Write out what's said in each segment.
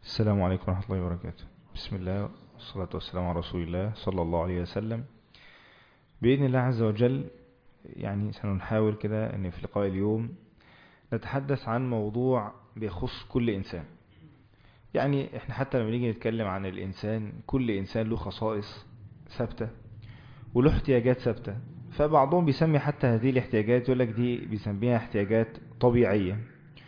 السلام عليكم ورحمة الله وبركاته بسم الله والصلاة والسلام على رسول الله صلى الله عليه وسلم بإذن الله عز وجل يعني سنحاول كده أن في لقاء اليوم نتحدث عن موضوع بيخص كل إنسان يعني احنا حتى لما نيجي نتكلم عن الإنسان كل إنسان له خصائص ثابتة وله احتياجات ثابتة فبعضهم بيسمي حتى هذه الاحتياجات يقول لك دي بيسميها احتياجات طبيعية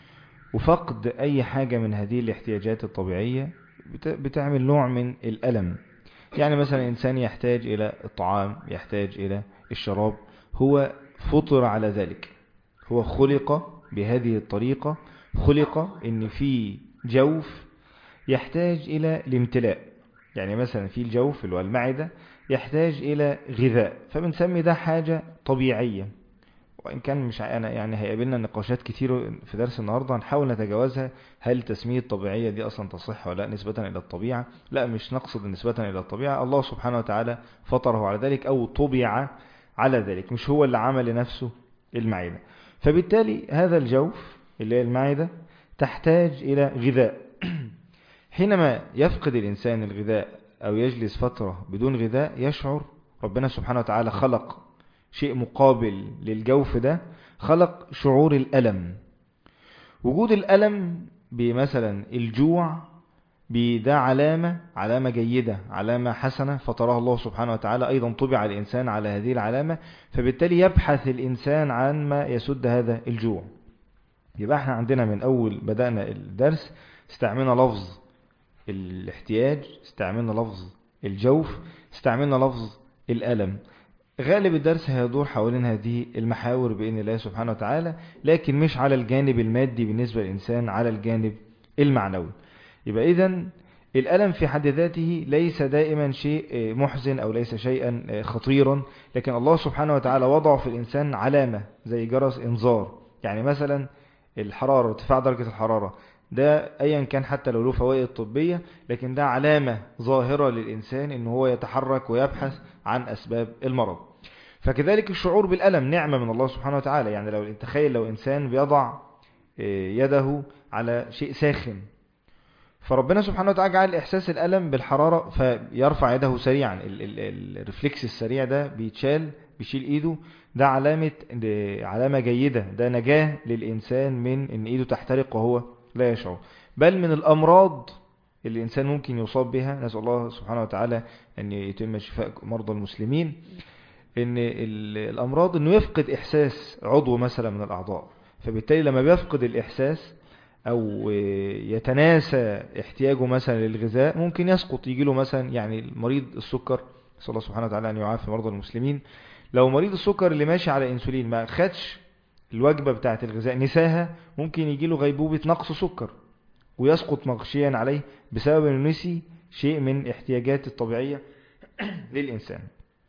وفقد أي حاجة من هذه الاحتياجات الطبيعية بتعمل نوع من الألم يعني مثلا إنسان يحتاج إلى الطعام يحتاج إلى الشراب هو فطر على ذلك هو خلق بهذه الطريقة خلق إن في جوف يحتاج إلى الامتلاء يعني مثلا في الجوف اللي هو المعدة يحتاج إلى غذاء فبنسمي ده حاجة طبيعية وإن كان مش أنا يعني هيقابلنا نقاشات كتير في درس النهاردة هنحاول نتجاوزها هل تسمية الطبيعية دي أصلا تصح ولا لا نسبة إلى الطبيعة لا مش نقصد نسبة إلى الطبيعة الله سبحانه وتعالى فطره على ذلك أو طبع على ذلك مش هو اللي عمل لنفسه المعدة فبالتالي هذا الجوف اللي هي المعدة تحتاج إلى غذاء حينما يفقد الإنسان الغذاء أو يجلس فترة بدون غذاء يشعر ربنا سبحانه وتعالى خلق شيء مقابل للجوف ده خلق شعور الألم وجود الألم بمثلا الجوع ده علامة علامة جيدة علامة حسنة فطرها الله سبحانه وتعالى أيضا طبع الإنسان على هذه العلامة فبالتالي يبحث الإنسان عن ما يسد هذا الجوع يبقى احنا عندنا من أول بدأنا الدرس استعملنا لفظ الاحتياج استعملنا لفظ الجوف استعملنا لفظ الألم غالب الدرس هيدور حوالين هذه المحاور بإذن الله سبحانه وتعالى لكن مش على الجانب المادي بالنسبة للإنسان على الجانب المعنوي يبقى إذا الألم في حد ذاته ليس دائما شيء محزن أو ليس شيئا خطيرا لكن الله سبحانه وتعالى وضع في الإنسان علامة زي جرس إنذار يعني مثلا الحرارة ارتفاع درجة الحرارة ده ايا كان حتى لو له فوائد طبية لكن ده علامة ظاهرة للإنسان ان هو يتحرك ويبحث عن أسباب المرض فكذلك الشعور بالألم نعمة من الله سبحانه وتعالى يعني لو تخيل لو إنسان بيضع يده على شيء ساخن فربنا سبحانه وتعالى جعل إحساس الألم بالحرارة فيرفع يده سريعا الرفلكس السريع ده بيتشال بيشيل ايده ده علامة ده علامة جيدة ده نجاة للإنسان من ان ايده تحترق وهو لا يشعر بل من الأمراض اللي الإنسان ممكن يصاب بها نسأل الله سبحانه وتعالى أن يتم شفاء مرضى المسلمين أن الأمراض أنه يفقد إحساس عضو مثلا من الأعضاء فبالتالي لما بيفقد الإحساس أو يتناسى احتياجه مثلا للغذاء ممكن يسقط يجي له مثلا يعني مريض السكر نسأل الله سبحانه وتعالى أن يعافي مرضى المسلمين لو مريض السكر اللي ماشي على انسولين ما خدش الوجبة بتاعت الغذاء نساها ممكن يجي له غيبوبة نقص سكر ويسقط مغشيا عليه بسبب انه نسي شيء من احتياجات الطبيعية للإنسان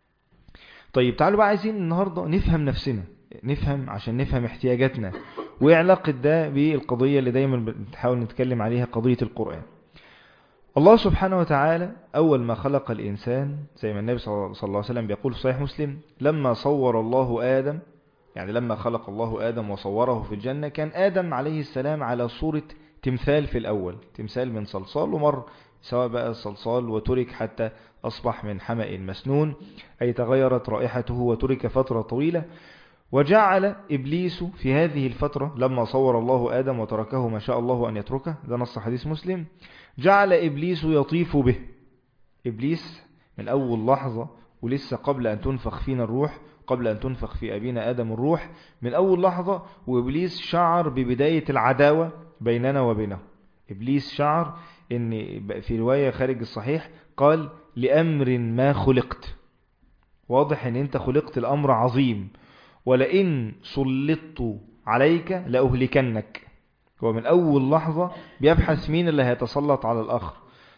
طيب تعالوا بقى عايزين النهاردة نفهم نفسنا نفهم عشان نفهم احتياجاتنا وعلاقة ده بالقضية اللي دايما بنحاول نتكلم عليها قضية القرآن الله سبحانه وتعالى أول ما خلق الإنسان زي ما النبي صلى الله عليه وسلم بيقول في صحيح مسلم لما صور الله آدم يعني لما خلق الله آدم وصوره في الجنة كان آدم عليه السلام على صورة تمثال في الأول تمثال من صلصال ومر سواء بقى الصلصال وترك حتى أصبح من حمأ مسنون أي تغيرت رائحته وترك فترة طويلة وجعل إبليس في هذه الفترة لما صور الله آدم وتركه ما شاء الله أن يتركه ده نص حديث مسلم جعل إبليس يطيف به إبليس من أول لحظة ولسه قبل أن تنفخ فينا الروح قبل أن تنفخ في أبينا آدم الروح من أول لحظة وإبليس شعر ببداية العداوة بيننا وبينه إبليس شعر إن في رواية خارج الصحيح قال لأمر ما خلقت واضح إن أنت خلقت الأمر عظيم ولئن سلطت عليك لأهلكنك هو من أول لحظة بيبحث مين اللي هيتسلط على الآخر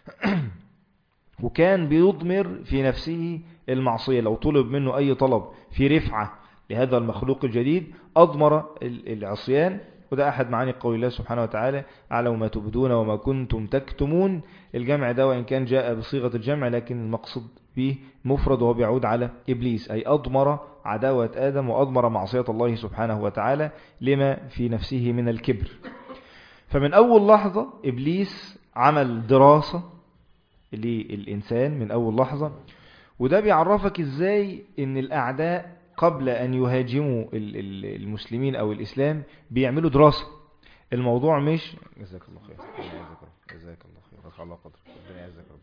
وكان بيضمر في نفسه المعصية لو طلب منه أي طلب في رفعة لهذا المخلوق الجديد أضمر العصيان وده أحد معاني قول الله سبحانه وتعالى أعلم ما تبدون وما كنتم تكتمون الجمع ده وإن كان جاء بصيغة الجمع لكن المقصد به مفرد وهو بيعود على إبليس أي أضمر عداوة آدم وأضمر معصية الله سبحانه وتعالى لما في نفسه من الكبر فمن أول لحظة إبليس عمل دراسة للإنسان من أول لحظة وده بيعرفك إزاي إن الأعداء قبل أن يهاجموا المسلمين أو الإسلام بيعملوا دراسة الموضوع مش جزاك الله خير جزاك الله خير رفع الله قدرك ربنا يعزك رب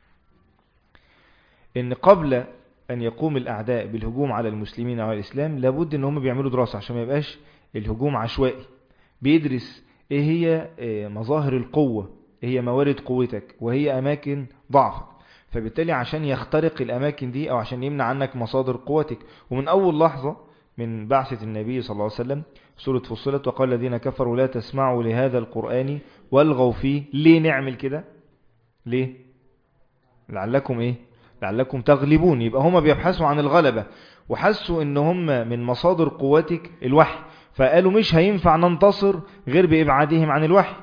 إن قبل أن يقوم الأعداء بالهجوم على المسلمين أو الإسلام لابد إن هم بيعملوا دراسة عشان ما يبقاش الهجوم عشوائي بيدرس إيه هي مظاهر القوة إيه هي موارد قوتك وهي أماكن ضعفك فبالتالي عشان يخترق الأماكن دي أو عشان يمنع عنك مصادر قوتك ومن أول لحظة من بعثة النبي صلى الله عليه وسلم سورة فصلت وقال الذين كفروا لا تسمعوا لهذا القرآن والغوا فيه ليه نعمل كده ليه لعلكم ايه لعلكم تغلبون يبقى هما بيبحثوا عن الغلبة وحسوا ان هم من مصادر قوتك الوحي فقالوا مش هينفع ننتصر غير بإبعادهم عن الوحي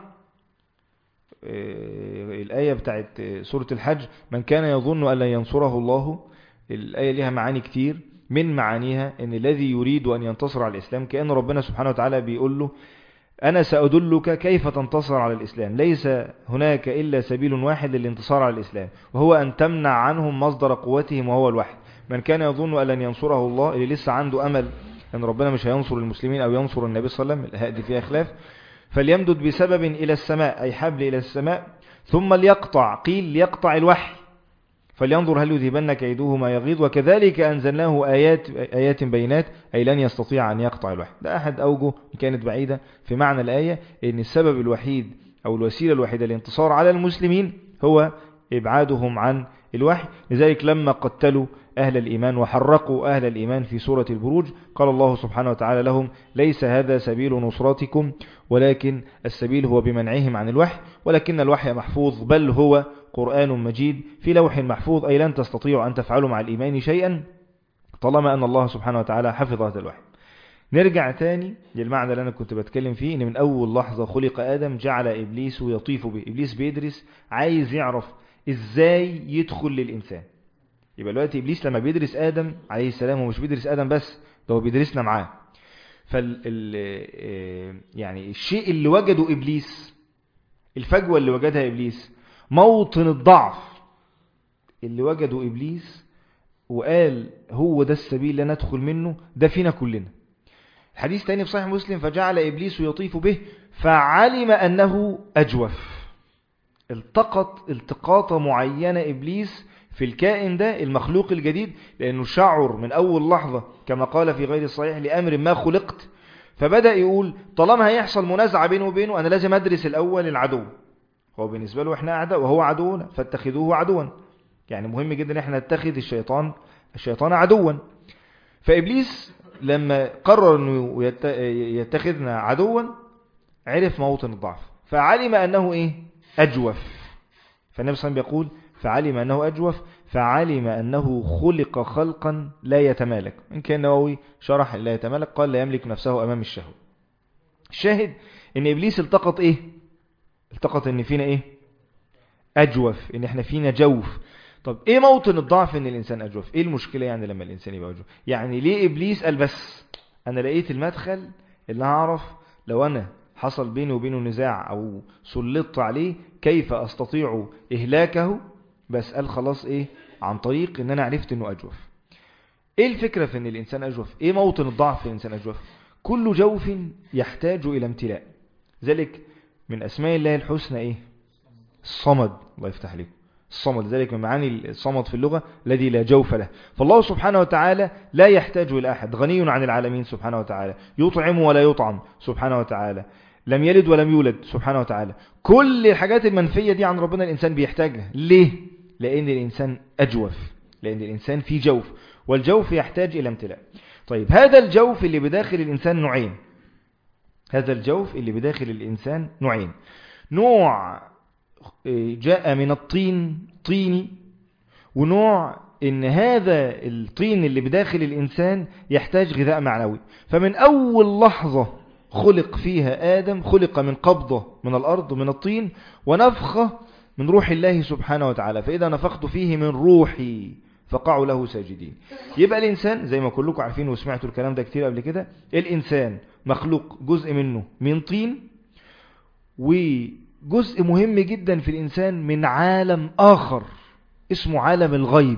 الآية بتاعت سورة الحج من كان يظن أن لا ينصره الله الآية لها معاني كتير من معانيها أن الذي يريد أن ينتصر على الإسلام كأن ربنا سبحانه وتعالى بيقول له أنا سأدلك كيف تنتصر على الإسلام ليس هناك إلا سبيل واحد للانتصار على الإسلام وهو أن تمنع عنهم مصدر قوتهم وهو الوحي من كان يظن أن لن ينصره الله اللي لسه عنده أمل أن ربنا مش هينصر المسلمين أو ينصر النبي صلى الله عليه وسلم هذه فيها خلاف فليمدد بسبب إلى السماء أي حبل إلى السماء ثم ليقطع قيل ليقطع الوحي فلينظر هل يذهبن كيده ما يغيظ وكذلك أنزلناه آيات, آيات بينات أي لن يستطيع أن يقطع الوحي ده أحد أوجه كانت بعيدة في معنى الآية أن السبب الوحيد أو الوسيلة الوحيدة للانتصار على المسلمين هو إبعادهم عن الوحي لذلك لما قتلوا أهل الإيمان وحرقوا أهل الإيمان في سورة البروج قال الله سبحانه وتعالى لهم ليس هذا سبيل نصرتكم ولكن السبيل هو بمنعهم عن الوحي ولكن الوحي محفوظ بل هو قرآن مجيد في لوح محفوظ أي لن تستطيعوا أن تفعلوا مع الإيمان شيئا طالما أن الله سبحانه وتعالى حفظ هذا الوحي نرجع تاني للمعنى اللي أنا كنت بتكلم فيه إن من أول لحظة خلق آدم جعل إبليس يطيف به إبليس بيدرس عايز يعرف إزاي يدخل للإنسان يبقى دلوقتي إبليس لما بيدرس آدم عليه السلام هو مش بيدرس آدم بس ده هو بيدرسنا معاه فال يعني الشيء اللي وجده إبليس الفجوة اللي وجدها إبليس موطن الضعف اللي وجده إبليس وقال هو ده السبيل اللي ندخل منه ده فينا كلنا الحديث تاني في صحيح مسلم فجعل إبليس يطيف به فعلم أنه أجوف التقط التقاطة معينة إبليس في الكائن ده المخلوق الجديد لأنه شعر من أول لحظة كما قال في غير الصحيح لأمر ما خلقت فبدأ يقول طالما هيحصل منازعة بينه وبينه أنا لازم أدرس الأول العدو هو بالنسبة له إحنا أعداء وهو عدونا فاتخذوه عدوا يعني مهم جدا إحنا نتخذ الشيطان الشيطان عدوا فإبليس لما قرر أنه يتخذنا عدوا عرف موطن الضعف فعلم أنه إيه أجوف فالنبي صلى الله عليه وسلم يقول فعلم أنه أجوف فعلم أنه خلق خلقا لا يتمالك إن كان نووي شرح لا يتمالك قال لا يملك نفسه أمام الشهوة الشاهد إن إبليس التقط إيه التقط إن فينا إيه أجوف إن إحنا فينا جوف طب إيه موطن الضعف إن الإنسان أجوف إيه المشكلة يعني لما الإنسان يبقى أجوف يعني ليه إبليس قال بس أنا لقيت المدخل اللي هعرف لو أنا حصل بيني وبينه نزاع أو سلطت عليه كيف أستطيع إهلاكه بس قال خلاص إيه عن طريق إن أنا عرفت إنه أجوف إيه الفكرة في إن الإنسان أجوف إيه موطن الضعف في الإنسان أجوف كل جوف يحتاج إلى امتلاء ذلك من أسماء الله الحسنى إيه الصمد الله يفتح عليكم الصمد ذلك من معاني الصمد في اللغة الذي لا جوف له فالله سبحانه وتعالى لا يحتاج إلى أحد غني عن العالمين سبحانه وتعالى يطعم ولا يطعم سبحانه وتعالى لم يلد ولم يولد سبحانه وتعالى كل الحاجات المنفية دي عن ربنا الإنسان بيحتاجها ليه؟ لأن الإنسان أجوف لأن الإنسان في جوف والجوف يحتاج إلى امتلاء طيب هذا الجوف اللي بداخل الإنسان نوعين هذا الجوف اللي بداخل الإنسان نوعين نوع جاء من الطين طيني ونوع ان هذا الطين اللي بداخل الانسان يحتاج غذاء معنوي فمن اول لحظة خلق فيها ادم خلق من قبضة من الارض من الطين ونفخة من روح الله سبحانه وتعالى فاذا نفخت فيه من روحي فقعوا له ساجدين يبقى الانسان زي ما كلكم عارفين وسمعتوا الكلام ده كتير قبل كده الانسان مخلوق جزء منه من طين و جزء مهم جدا في الإنسان من عالم آخر اسمه عالم الغيب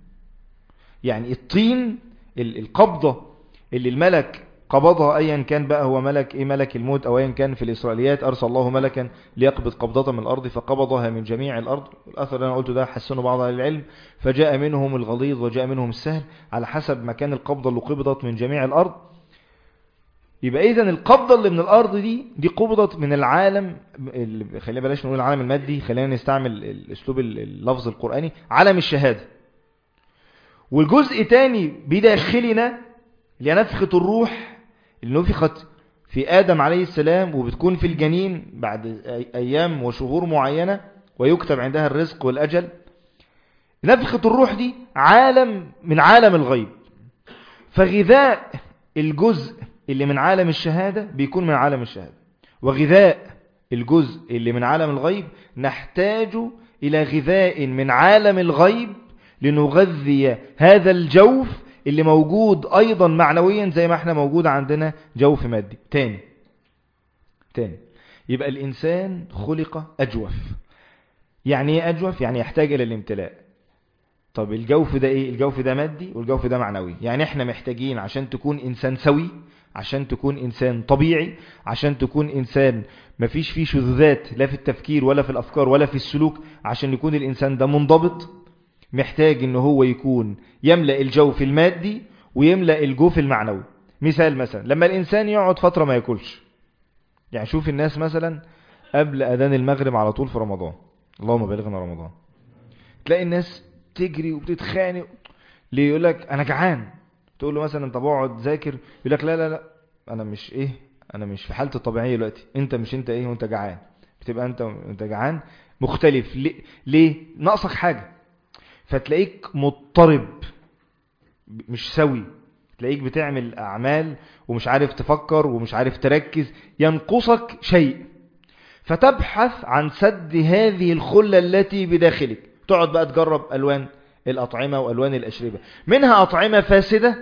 يعني الطين القبضة اللي الملك قبضها ايا كان بقى هو ملك ايه ملك الموت او ايا كان في الاسرائيليات ارسل الله ملكا ليقبض قبضة من الارض فقبضها من جميع الارض الاثر اللي انا قلته ده حسنه بعض اهل العلم فجاء منهم الغليظ وجاء منهم السهل على حسب مكان القبضة اللي قبضت من جميع الارض يبقى اذا القبضة اللي من الارض دي دي قبضت من العالم اللي خلينا بلاش نقول العالم المادي خلينا نستعمل الاسلوب اللفظ القرآني عالم الشهادة والجزء تاني بداخلنا لنفخة الروح اللي نفخت في آدم عليه السلام وبتكون في الجنين بعد أيام وشهور معينة ويكتب عندها الرزق والأجل نفخة الروح دي عالم من عالم الغيب فغذاء الجزء اللي من عالم الشهادة بيكون من عالم الشهادة وغذاء الجزء اللي من عالم الغيب نحتاج إلى غذاء من عالم الغيب لنغذي هذا الجوف اللي موجود أيضا معنويا زي ما احنا موجود عندنا جوف مادي تاني تاني يبقى الإنسان خلق أجوف يعني ايه أجوف؟ يعني يحتاج إلى الامتلاء طب الجوف ده ايه؟ الجوف ده مادي والجوف ده معنوي يعني احنا محتاجين عشان تكون إنسان سوي عشان تكون إنسان طبيعي عشان تكون إنسان مفيش فيه شذوذات لا في التفكير ولا في الأفكار ولا في السلوك عشان يكون الإنسان ده منضبط محتاج ان هو يكون يملأ الجوف المادي ويملأ الجوف المعنوي مثال مثلا لما الانسان يقعد فترة ما ياكلش يعني شوف الناس مثلا قبل اذان المغرب على طول في رمضان اللهم بلغنا رمضان تلاقي الناس تجري وبتتخانق ليه يقول لك انا جعان تقول له مثلا طب اقعد ذاكر يقول لك لا لا لا انا مش ايه انا مش في حالتي الطبيعيه دلوقتي انت مش انت ايه وانت جعان بتبقى انت وانت جعان مختلف ليه, ليه؟ ناقصك حاجه فتلاقيك مضطرب مش سوي تلاقيك بتعمل أعمال ومش عارف تفكر ومش عارف تركز ينقصك شيء فتبحث عن سد هذه الخلة التي بداخلك تقعد بقى تجرب ألوان الأطعمة وألوان الأشربة منها أطعمة فاسدة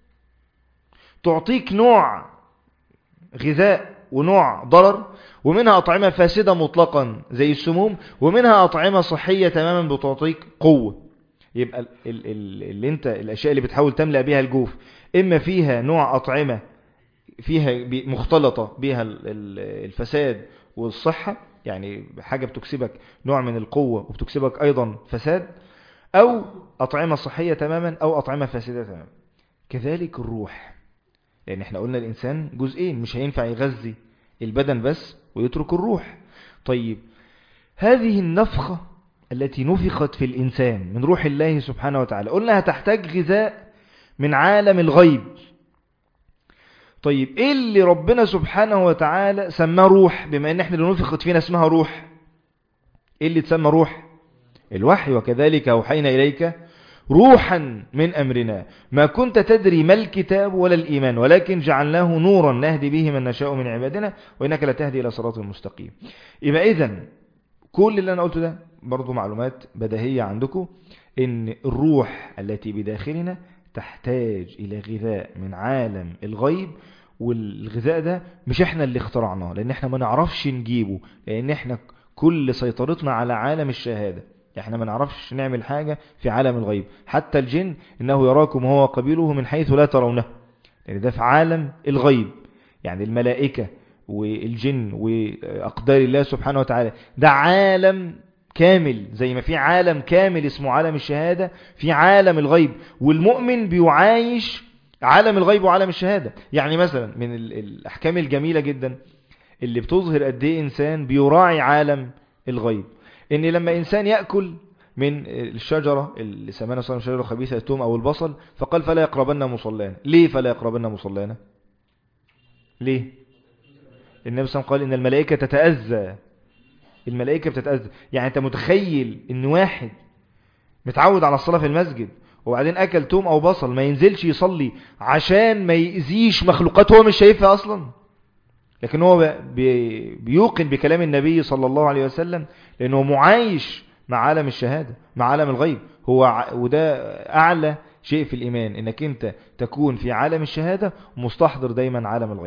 تعطيك نوع غذاء ونوع ضرر ومنها أطعمة فاسدة مطلقا زي السموم ومنها أطعمة صحية تماما بتعطيك قوة يبقى اللي انت الاشياء اللي بتحاول تملأ بيها الجوف اما فيها نوع اطعمة فيها مختلطة بها الفساد والصحة يعني حاجة بتكسبك نوع من القوة وبتكسبك ايضا فساد او اطعمة صحية تماما او اطعمة فاسدة تماما كذلك الروح لان يعني احنا قلنا الانسان جزئين مش هينفع يغذي البدن بس ويترك الروح طيب هذه النفخة التي نفخت في الإنسان من روح الله سبحانه وتعالى قلنا هتحتاج غذاء من عالم الغيب طيب ايه اللي ربنا سبحانه وتعالى سماه روح بما ان احنا اللي نفخت فينا اسمها روح ايه اللي تسمى روح الوحي وكذلك اوحينا اليك روحا من امرنا ما كنت تدري ما الكتاب ولا الايمان ولكن جعلناه نورا نهدي به من نشاء من عبادنا وانك لتهدي الى صراط مستقيم يبقى اذا كل اللي انا قلته ده برضو معلومات بديهية عندكم ان الروح التي بداخلنا تحتاج الى غذاء من عالم الغيب والغذاء ده مش احنا اللي اخترعناه لان احنا ما نعرفش نجيبه لان احنا كل سيطرتنا على عالم الشهادة احنا ما نعرفش نعمل حاجة في عالم الغيب حتى الجن انه يراكم هو قبيله من حيث لا ترونه لان ده في عالم الغيب يعني الملائكة والجن وأقدار الله سبحانه وتعالى ده عالم كامل زي ما في عالم كامل اسمه عالم الشهادة في عالم الغيب والمؤمن بيعايش عالم الغيب وعالم الشهادة يعني مثلا من الأحكام الجميلة جدا اللي بتظهر قد ايه إنسان بيراعي عالم الغيب إن لما إنسان يأكل من الشجرة اللي سمانا صلى شجرة خبيثة التوم أو البصل فقال فلا يقربن مصلانا ليه فلا يقربن مصلانا ليه النبي صلى الله عليه وسلم قال إن الملائكة تتأذى الملائكة بتتأذى يعني أنت متخيل إن واحد متعود على الصلاة في المسجد وبعدين أكل توم أو بصل ما ينزلش يصلي عشان ما يأذيش مخلوقات هو مش شايفها أصلا لكن هو بي بيوقن بكلام النبي صلى الله عليه وسلم لأنه معايش مع عالم الشهادة مع عالم الغيب هو وده أعلى شيء في الإيمان إنك أنت تكون في عالم الشهادة مستحضر دايما عالم الغيب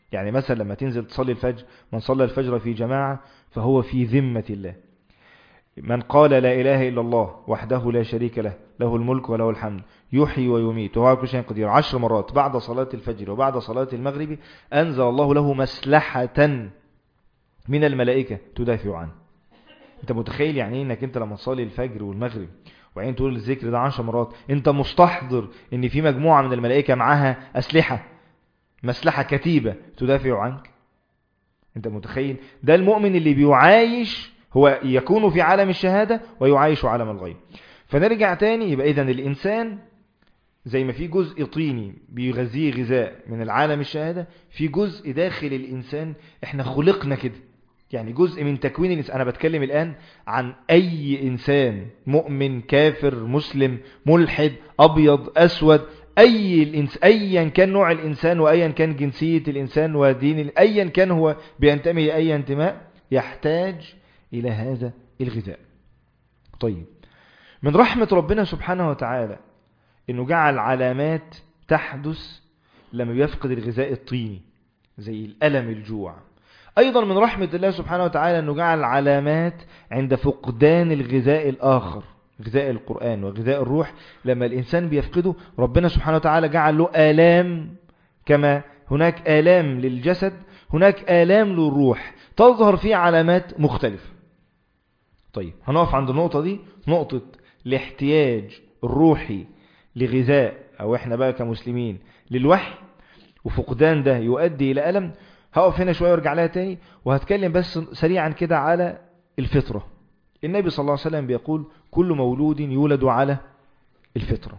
يعني مثلا لما تنزل تصلي الفجر من صلى الفجر في جماعة فهو في ذمة الله من قال لا إله إلا الله وحده لا شريك له له الملك وله الحمد يحيي ويميت وهو على كل شيء قدير عشر مرات بعد صلاة الفجر وبعد صلاة المغرب أنزل الله له مسلحة من الملائكة تدافع عنه انت متخيل يعني ايه انك انت لما تصلي الفجر والمغرب وعين تقول الذكر ده عشر مرات انت مستحضر ان في مجموعة من الملائكة معاها اسلحة مسلحة كتيبة تدافع عنك انت متخيل ده المؤمن اللي بيعايش هو يكون في عالم الشهادة ويعايش عالم الغيب فنرجع تاني يبقى اذا الانسان زي ما في جزء طيني بيغذيه غذاء من العالم الشهادة في جزء داخل الإنسان احنا خلقنا كده يعني جزء من تكوين الإنسان أنا بتكلم الآن عن أي إنسان مؤمن كافر مسلم ملحد أبيض أسود أي الإنس... أيا كان نوع الإنسان وأيا كان جنسية الإنسان ودين أيا كان هو بينتمي أي انتماء يحتاج إلى هذا الغذاء طيب من رحمة ربنا سبحانه وتعالى انه جعل علامات تحدث لما بيفقد الغذاء الطيني زي الألم الجوع أيضا من رحمة الله سبحانه وتعالى أنه جعل علامات عند فقدان الغذاء الآخر غذاء القرآن وغذاء الروح لما الإنسان بيفقده ربنا سبحانه وتعالى جعل له آلام كما هناك آلام للجسد هناك آلام للروح تظهر فيه علامات مختلفة طيب هنقف عند النقطة دي نقطة الاحتياج الروحي لغذاء أو إحنا بقى كمسلمين للوحي وفقدان ده يؤدي إلى ألم هقف هنا شوية وارجع لها تاني وهتكلم بس سريعا كده على الفطرة النبي صلى الله عليه وسلم بيقول كل مولود يولد على الفطرة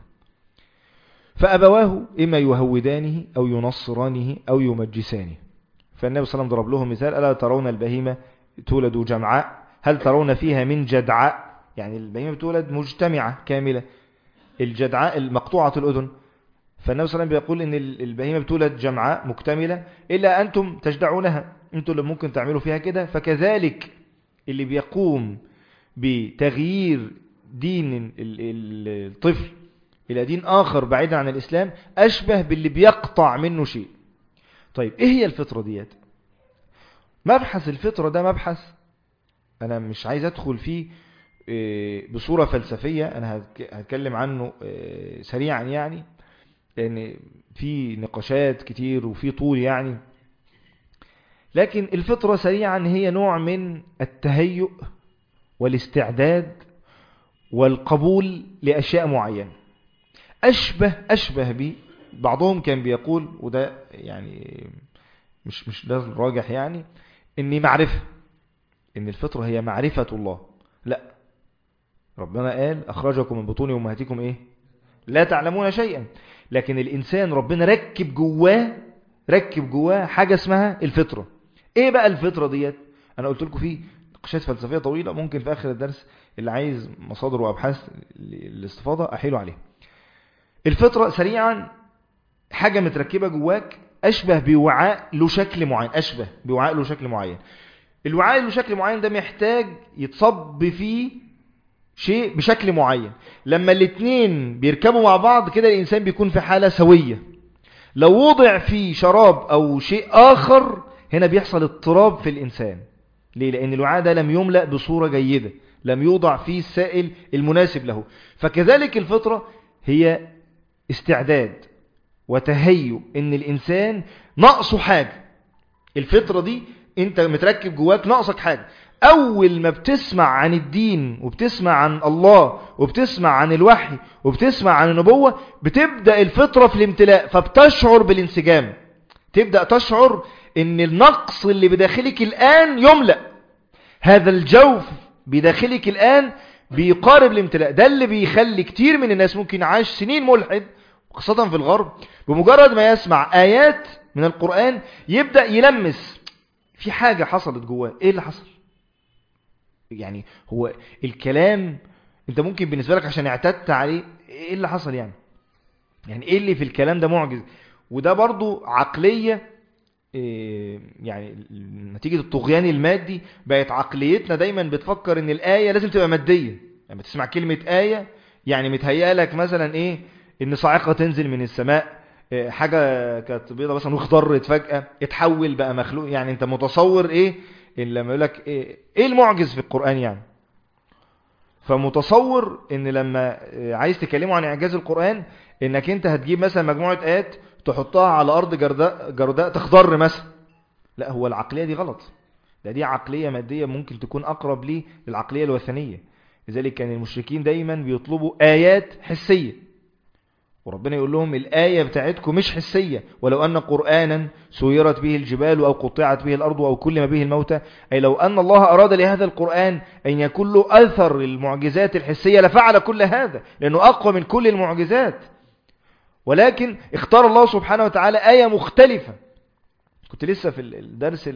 فأبواه إما يهودانه أو ينصرانه أو يمجسانه فالنبي صلى الله عليه وسلم ضرب لهم مثال ألا ترون البهيمة تولد جمعاء هل ترون فيها من جدعاء يعني البهيمة تولد مجتمعة كاملة الجدعاء المقطوعة الأذن فالنبي صلى الله عليه وسلم بيقول ان البهيمة بتولد جمعاء مكتملة إلا أنتم تجدعونها أنتم اللي ممكن تعملوا فيها كده فكذلك اللي بيقوم بتغيير دين الطفل إلى دين آخر بعيدا عن الإسلام أشبه باللي بيقطع منه شيء طيب إيه هي الفطرة ديت مبحث الفطرة ده مبحث أنا مش عايز أدخل فيه بصورة فلسفية أنا هتكلم عنه سريعا يعني لأن في نقاشات كتير وفي طول يعني لكن الفطرة سريعا هي نوع من التهيؤ والاستعداد والقبول لأشياء معينة أشبه أشبه بي بعضهم كان بيقول وده يعني مش مش ده الراجح يعني إني معرفة إن الفطرة هي معرفة الله لا ربنا قال أخرجكم من بطون أمهاتكم إيه لا تعلمون شيئا لكن الإنسان ربنا ركب جواه ركب جواه حاجة اسمها الفطرة إيه بقى الفطرة ديت أنا قلت لكم فيه نقاشات فلسفية طويلة ممكن في آخر الدرس اللي عايز مصادر وأبحاث الاستفاضة أحيله عليها الفطرة سريعا حاجة متركبة جواك أشبه بوعاء له شكل معين أشبه بوعاء له شكل معين الوعاء له شكل معين ده محتاج يتصب فيه شيء بشكل معين لما الاثنين بيركبوا مع بعض كده الإنسان بيكون في حالة سوية لو وضع فيه شراب أو شيء آخر هنا بيحصل اضطراب في الإنسان ليه؟ لأن الوعاء ده لم يملأ بصورة جيدة لم يوضع فيه السائل المناسب له فكذلك الفطرة هي استعداد وتهيؤ ان الإنسان نقصه حاجة الفطرة دي انت متركب جواك ناقصك حاجة أول ما بتسمع عن الدين وبتسمع عن الله وبتسمع عن الوحي وبتسمع عن النبوة بتبدأ الفطرة في الامتلاء فبتشعر بالانسجام تبدأ تشعر ان النقص اللي بداخلك الآن يملأ هذا الجوف بداخلك الآن بيقارب الامتلاء ده اللي بيخلي كتير من الناس ممكن عاش سنين ملحد خاصة في الغرب بمجرد ما يسمع آيات من القرآن يبدأ يلمس في حاجة حصلت جواه ايه اللي حصل يعني هو الكلام انت ممكن بالنسبة لك عشان اعتدت عليه ايه اللي حصل يعني يعني ايه اللي في الكلام ده معجز وده برضو عقلية إيه يعني نتيجة الطغيان المادي بقت عقليتنا دايما بتفكر ان الآية لازم تبقى مادية لما يعني تسمع كلمة آية يعني متهيأ لك مثلا ايه ان صاعقة تنزل من السماء آه، حاجة كانت بيضة مثلا واخضرت فجأة اتحول بقى مخلوق يعني انت متصور ايه إن لما يقول لك ايه, ايه المعجز في القرآن يعني فمتصور ان لما آه، عايز تكلمه عن اعجاز القرآن انك انت هتجيب مثلا مجموعة ايات تحطها على ارض جرداء, جرداء تخضر مثلا لا هو العقلية دي غلط ده دي عقلية مادية ممكن تكون اقرب ليه للعقلية الوثنية لذلك كان المشركين دايما بيطلبوا آيات حسية وربنا يقول لهم الآية بتاعتكم مش حسية ولو أن قرآنا سيرت به الجبال أو قطعت به الأرض أو كلم به الموتى أي لو أن الله أراد لهذا القرآن أن يكون له أثر المعجزات الحسية لفعل كل هذا لأنه أقوى من كل المعجزات ولكن اختار الله سبحانه وتعالى آية مختلفة كنت لسه في الدرس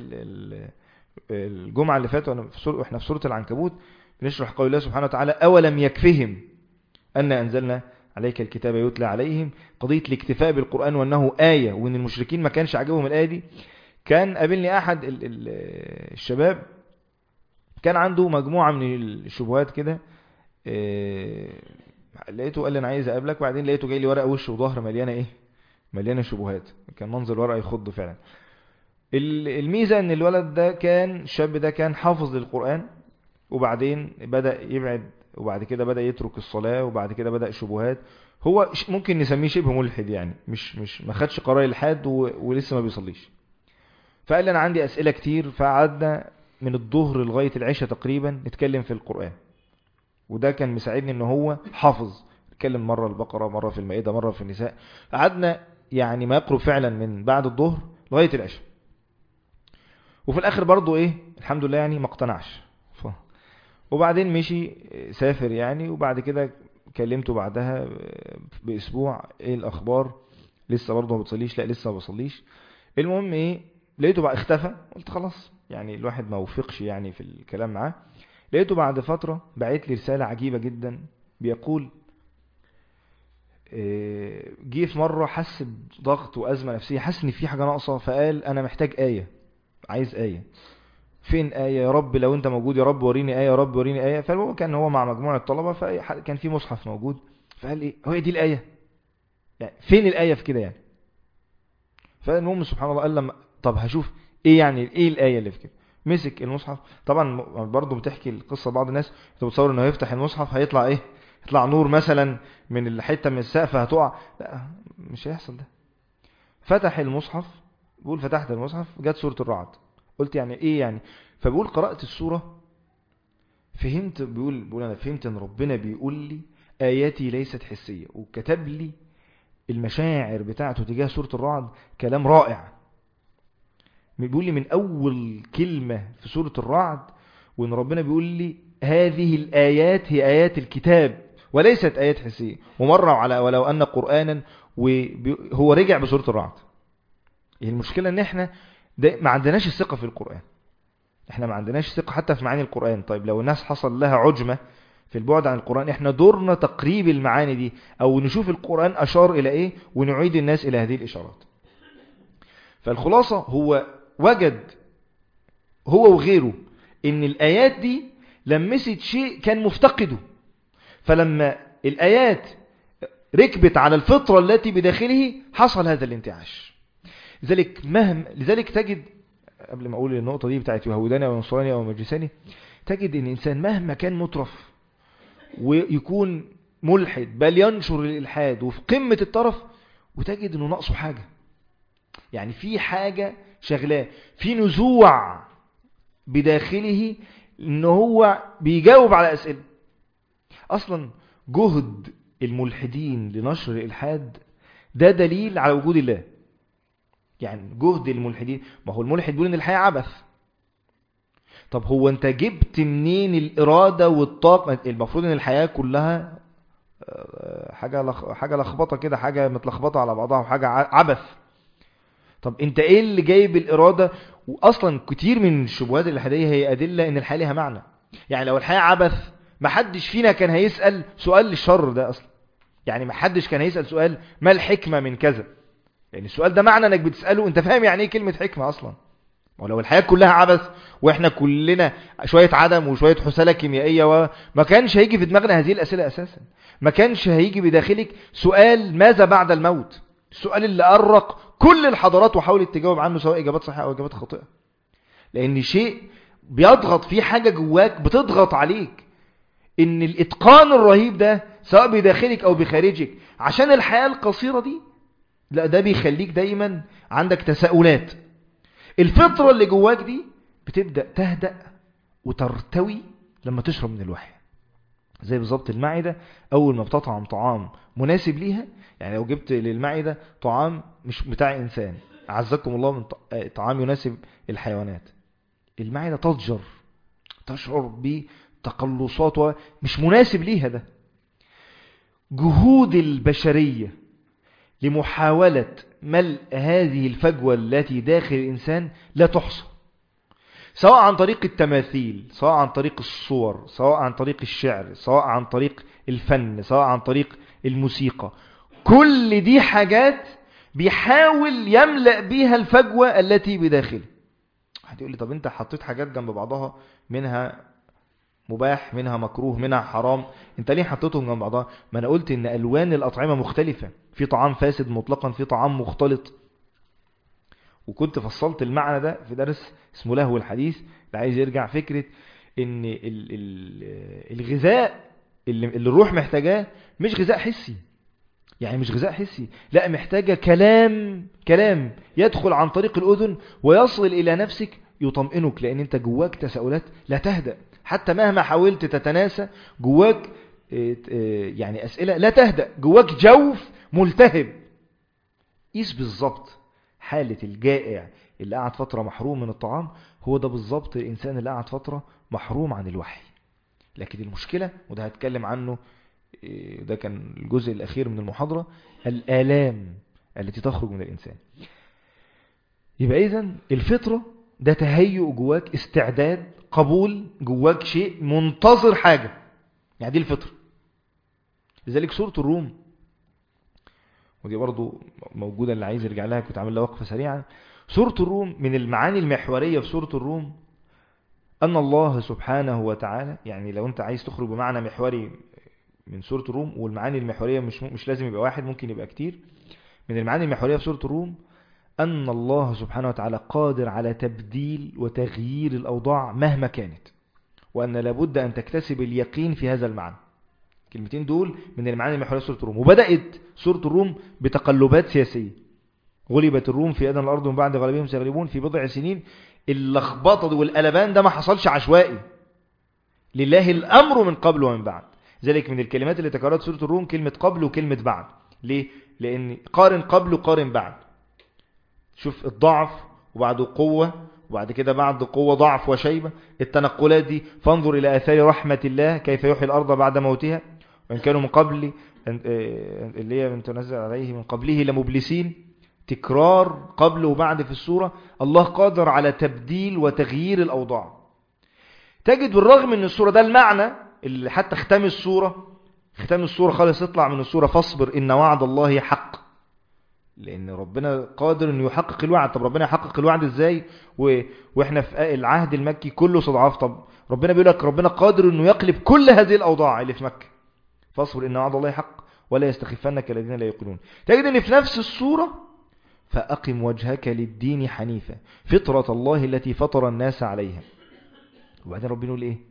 الجمعة اللي فاتت واحنا في سورة العنكبوت بنشرح قول الله سبحانه وتعالى أولم يكفهم أن أنزلنا عليك الكتاب يتلى عليهم قضية الاكتفاء بالقرآن وأنه آية وأن المشركين ما كانش عجبهم الآية دي كان قابلني أحد الشباب كان عنده مجموعة من الشبهات كده آه، لقيته قال لي أنا عايز أقابلك وبعدين لقيته جاي لي ورقة وش وظهر مليانة إيه مليانة شبهات كان منظر ورقة يخض فعلا الميزة ان الولد ده كان الشاب ده كان حافظ للقرآن وبعدين بدأ يبعد وبعد كده بدأ يترك الصلاة وبعد كده بدأ شبهات هو ممكن نسميه شبه ملحد يعني مش مش ما خدش قرار الحاد ولسه ما بيصليش فقال لي انا عندي اسئله كتير فقعدنا من الظهر لغايه العشاء تقريبا نتكلم في القران وده كان مساعدني ان هو حافظ نتكلم مره البقره مره في المائده مره في النساء قعدنا يعني ما يقرب فعلا من بعد الظهر لغايه العشاء وفي الاخر برضو ايه الحمد لله يعني ما اقتنعش وبعدين مشي سافر يعني وبعد كده كلمته بعدها باسبوع ايه الاخبار لسه برضه ما بتصليش لا لسه ما بصليش المهم ايه لقيته بقى اختفى قلت خلاص يعني الواحد ما وفقش يعني في الكلام معاه لقيته بعد فترة بعت لي رسالة عجيبة جدا بيقول آه، جه في مرة حس بضغط وأزمة نفسية حس ان في حاجة ناقصة فقال انا محتاج آية عايز آية فين آية يا رب لو انت موجود يا رب وريني آية يا رب وريني آية فالمهم كان هو مع مجموعة طلبة فكان في مصحف موجود فقال ايه هو دي الآية يعني فين الآية في كده يعني فالمهم سبحان الله قال لما طب هشوف ايه يعني ايه الآية اللي في كده مسك المصحف طبعا برضه بتحكي القصة بعض الناس بتصور انه يفتح المصحف هيطلع ايه يطلع نور مثلا من الحتة من السقف هتقع لا مش هيحصل ده فتح المصحف بيقول فتحت المصحف جت سورة الرعد قلت يعني ايه يعني فبقول قرأت السورة فهمت بيقول بيقول انا فهمت ان ربنا بيقول لي اياتي ليست حسية وكتب لي المشاعر بتاعته تجاه سورة الرعد كلام رائع بيقول لي من اول كلمة في سورة الرعد وان ربنا بيقول لي هذه الايات هي ايات الكتاب وليست ايات حسية ومرة على ولو ان قرآنا وهو رجع بسورة الرعد يعني المشكلة ان احنا ده ما عندناش الثقة في القرآن احنا ما عندناش ثقة حتى في معاني القرآن طيب لو الناس حصل لها عجمة في البعد عن القرآن احنا دورنا تقريب المعاني دي او نشوف القرآن اشار الى ايه ونعيد الناس الى هذه الاشارات فالخلاصة هو وجد هو وغيره ان الايات دي لمست شيء كان مفتقده فلما الايات ركبت على الفطرة التي بداخله حصل هذا الانتعاش لذلك مهم لذلك تجد قبل ما اقول النقطة دي بتاعت يهوداني او نصراني او مجلساني تجد ان الانسان مهما كان مترف ويكون ملحد بل ينشر الالحاد وفي قمة الطرف وتجد انه ناقصه حاجة يعني في حاجة شغلاه في نزوع بداخله ان هو بيجاوب على اسئلة اصلا جهد الملحدين لنشر الالحاد ده دليل على وجود الله يعني جهد الملحدين ما هو الملحد بيقول ان الحياة عبث طب هو انت جبت منين الإرادة والطاقة المفروض ان الحياة كلها آه، حاجة حاجة لخبطة كده حاجة متلخبطة على بعضها وحاجة عبث طب انت ايه اللي جايب الإرادة واصلا كتير من الشبهات الإلحادية هي أدلة ان الحياة لها معنى يعني لو الحياة عبث ما حدش فينا كان هيسأل سؤال للشر ده اصلا يعني ما حدش كان هيسأل سؤال ما الحكمة من كذا يعني السؤال ده معنى انك بتسأله انت فاهم يعني ايه كلمة حكمة اصلا ولو الحياة كلها عبث واحنا كلنا شوية عدم وشوية حسالة كيميائية وما كانش هيجي في دماغنا هذه الاسئلة اساسا ما كانش هيجي بداخلك سؤال ماذا بعد الموت السؤال اللي أرق كل الحضارات وحاولت تجاوب عنه سواء إجابات صحيحة أو إجابات خاطئة لأن شيء بيضغط فيه حاجة جواك بتضغط عليك إن الإتقان الرهيب ده سواء بداخلك أو بخارجك عشان الحياة القصيرة دي لا ده بيخليك دايما عندك تساؤلات الفطرة اللي جواك دي بتبدأ تهدأ وترتوي لما تشرب من الوحي زي بالظبط المعدة أول ما بتطعم طعام مناسب ليها يعني لو جبت للمعدة طعام مش بتاع إنسان أعزكم الله من طعام يناسب الحيوانات المعدة تضجر تشعر بتقلصات مش مناسب ليها ده جهود البشرية لمحاولة ملء هذه الفجوة التي داخل الإنسان لا تحصى سواء عن طريق التماثيل سواء عن طريق الصور سواء عن طريق الشعر سواء عن طريق الفن سواء عن طريق الموسيقى كل دي حاجات بيحاول يملأ بيها الفجوة التي بداخله هتقول لي طب انت حطيت حاجات جنب بعضها منها مباح منها مكروه منها حرام انت ليه حطيتهم جنب بعضها ما انا قلت ان الوان الاطعمه مختلفه في طعام فاسد مطلقا في طعام مختلط وكنت فصلت المعنى ده في درس اسمه لهو الحديث اللي عايز يرجع فكره ان ال ال الغذاء اللي, اللي الروح محتاجاه مش غذاء حسي يعني مش غذاء حسي لا محتاجة كلام كلام يدخل عن طريق الأذن ويصل إلى نفسك يطمئنك لأن أنت جواك تساؤلات لا تهدأ حتى مهما حاولت تتناسى جواك يعني أسئلة لا تهدأ جواك جوف ملتهب قيس بالظبط حالة الجائع اللي قعد فترة محروم من الطعام هو ده بالظبط الإنسان اللي قعد فترة محروم عن الوحي لكن المشكلة وده هتكلم عنه ده كان الجزء الأخير من المحاضرة الآلام التي تخرج من الإنسان يبقى إذن الفطرة ده تهيؤ جواك استعداد قبول جواك شيء منتظر حاجة يعني دي الفطرة لذلك سورة الروم ودي برضو موجودة اللي عايز يرجع لها كنت عامل لها وقفة سريعة سورة الروم من المعاني المحورية في سورة الروم أن الله سبحانه وتعالى يعني لو أنت عايز تخرج بمعنى محوري من سورة الروم والمعاني المحورية مش مش لازم يبقى واحد ممكن يبقى كتير من المعاني المحورية في سورة الروم أن الله سبحانه وتعالى قادر على تبديل وتغيير الأوضاع مهما كانت وأن لابد أن تكتسب اليقين في هذا المعنى كلمتين دول من المعاني المحورية في سورة الروم وبدأت سورة الروم بتقلبات سياسية غلبت الروم في أدنى الأرض ومن بعد غلبهم سيغلبون في بضع سنين اللخبطة والقلبان ده ما حصلش عشوائي لله الأمر من قبل ومن بعد ذلك من الكلمات اللي تكررت سورة الروم كلمة قبل وكلمة بعد ليه؟ لأن قارن قبل وقارن بعد شوف الضعف وبعده قوة وبعد كده بعد قوة ضعف وشيبة التنقلات دي فانظر إلى آثار رحمة الله كيف يحيي الأرض بعد موتها وإن كانوا من قبل اللي هي من تنزل عليه من قبله لمبلسين تكرار قبل وبعد في السورة الله قادر على تبديل وتغيير الأوضاع تجد بالرغم من السورة ده المعنى اللي حتى ختام السورة ختام السورة خالص يطلع من السورة فاصبر إن وعد الله حق لأن ربنا قادر أنه يحقق الوعد طب ربنا يحقق الوعد إزاي و... وإحنا في العهد المكي كله صدعاف طب ربنا بيقول لك ربنا قادر أنه يقلب كل هذه الأوضاع اللي في مكة فاصبر إن وعد الله حق ولا يستخفنك الذين لا يقولون تجد أن في نفس السورة فأقم وجهك للدين حنيفا فطرة الله التي فطر الناس عليها وبعدين ربنا يقول إيه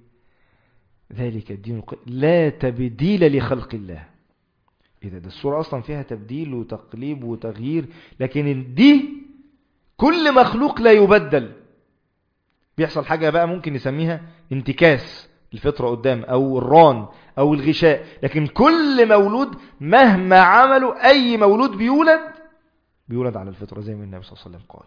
ذلك الدين لا تبديل لخلق الله إذا ده السورة أصلا فيها تبديل وتقليب وتغيير لكن دي كل مخلوق لا يبدل بيحصل حاجة بقى ممكن نسميها انتكاس الفطرة قدام أو الران أو الغشاء لكن كل مولود مهما عملوا أي مولود بيولد بيولد على الفطرة زي ما النبي صلى الله عليه وسلم قال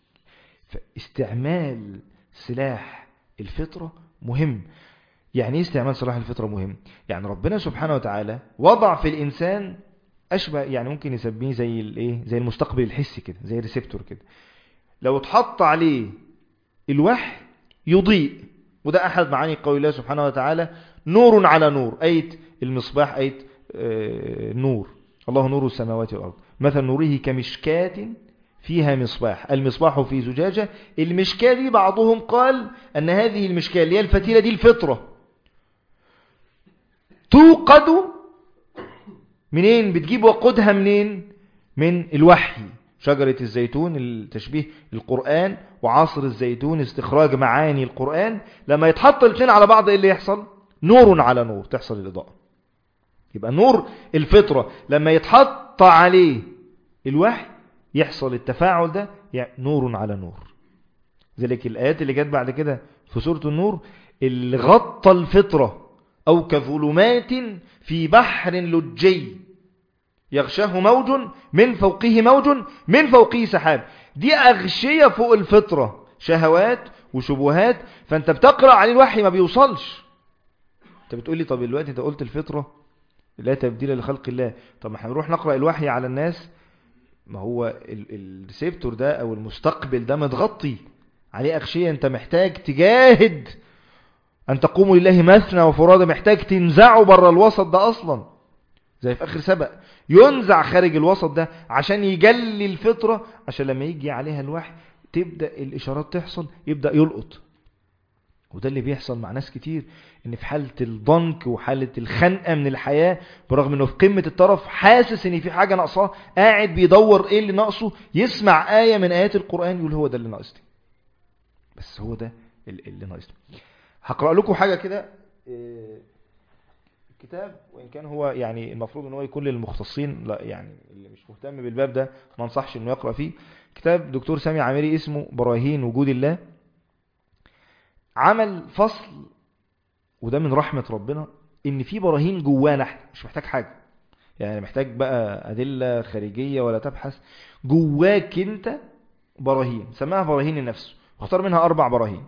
فاستعمال سلاح الفطرة مهم يعني ايه استعمال سلاح الفطرة مهم يعني ربنا سبحانه وتعالى وضع في الإنسان أشبه يعني ممكن يسميه زي الايه زي المستقبل الحسي كده زي الريسبتور كده لو اتحط عليه الوحي يضيء وده أحد معاني قول الله سبحانه وتعالى نور على نور أية المصباح أية آه نور الله نور السماوات والأرض مثل نوره كمشكاة فيها مصباح المصباح في زجاجة المشكاة دي بعضهم قال أن هذه المشكاة اللي هي الفتيلة دي الفطرة توقد منين بتجيب وقودها منين من الوحي شجرة الزيتون التشبيه القرآن وعصر الزيتون استخراج معاني القرآن لما يتحط الاثنين على بعض ايه اللي يحصل نور على نور تحصل الإضاءة يبقى نور الفطرة لما يتحط عليه الوحي يحصل التفاعل ده يعني نور على نور ذلك الآيات اللي جت بعد كده في سورة النور اللي غطى الفطرة أو كظلمات في بحر لجي يغشاه موج من فوقه موج من فوقه سحاب دي أغشية فوق الفطرة شهوات وشبهات فأنت بتقرأ عليه الوحي ما بيوصلش انت بتقول لي طب دلوقتي انت قلت الفطرة لا تبديل لخلق الله طب ما احنا نروح نقرأ الوحي على الناس ما هو الريسبتور ده او المستقبل ده متغطي عليه أغشية انت محتاج تجاهد أن تقوموا لله مثنى وفرادة محتاج تنزعوا بره الوسط ده أصلا زي في آخر سبق ينزع خارج الوسط ده عشان يجلي الفطرة عشان لما يجي عليها الوحي تبدأ الإشارات تحصل يبدأ يلقط وده اللي بيحصل مع ناس كتير ان في حالة الضنك وحالة الخنقة من الحياة برغم انه في قمة الطرف حاسس ان في حاجة ناقصاه قاعد بيدور ايه اللي ناقصه يسمع آية من آيات القرآن يقول هو ده اللي ناقصني بس هو ده اللي ناقصني هقرأ لكم حاجة كده الكتاب وإن كان هو يعني المفروض ان هو يكون للمختصين لا يعني اللي مش مهتم بالباب ده ما انصحش انه يقرأ فيه كتاب دكتور سامي عامري اسمه براهين وجود الله عمل فصل وده من رحمة ربنا ان في براهين جوانا احنا مش محتاج حاجة يعني محتاج بقى أدلة خارجية ولا تبحث جواك انت براهين سماها براهين النفس واختار منها أربع براهين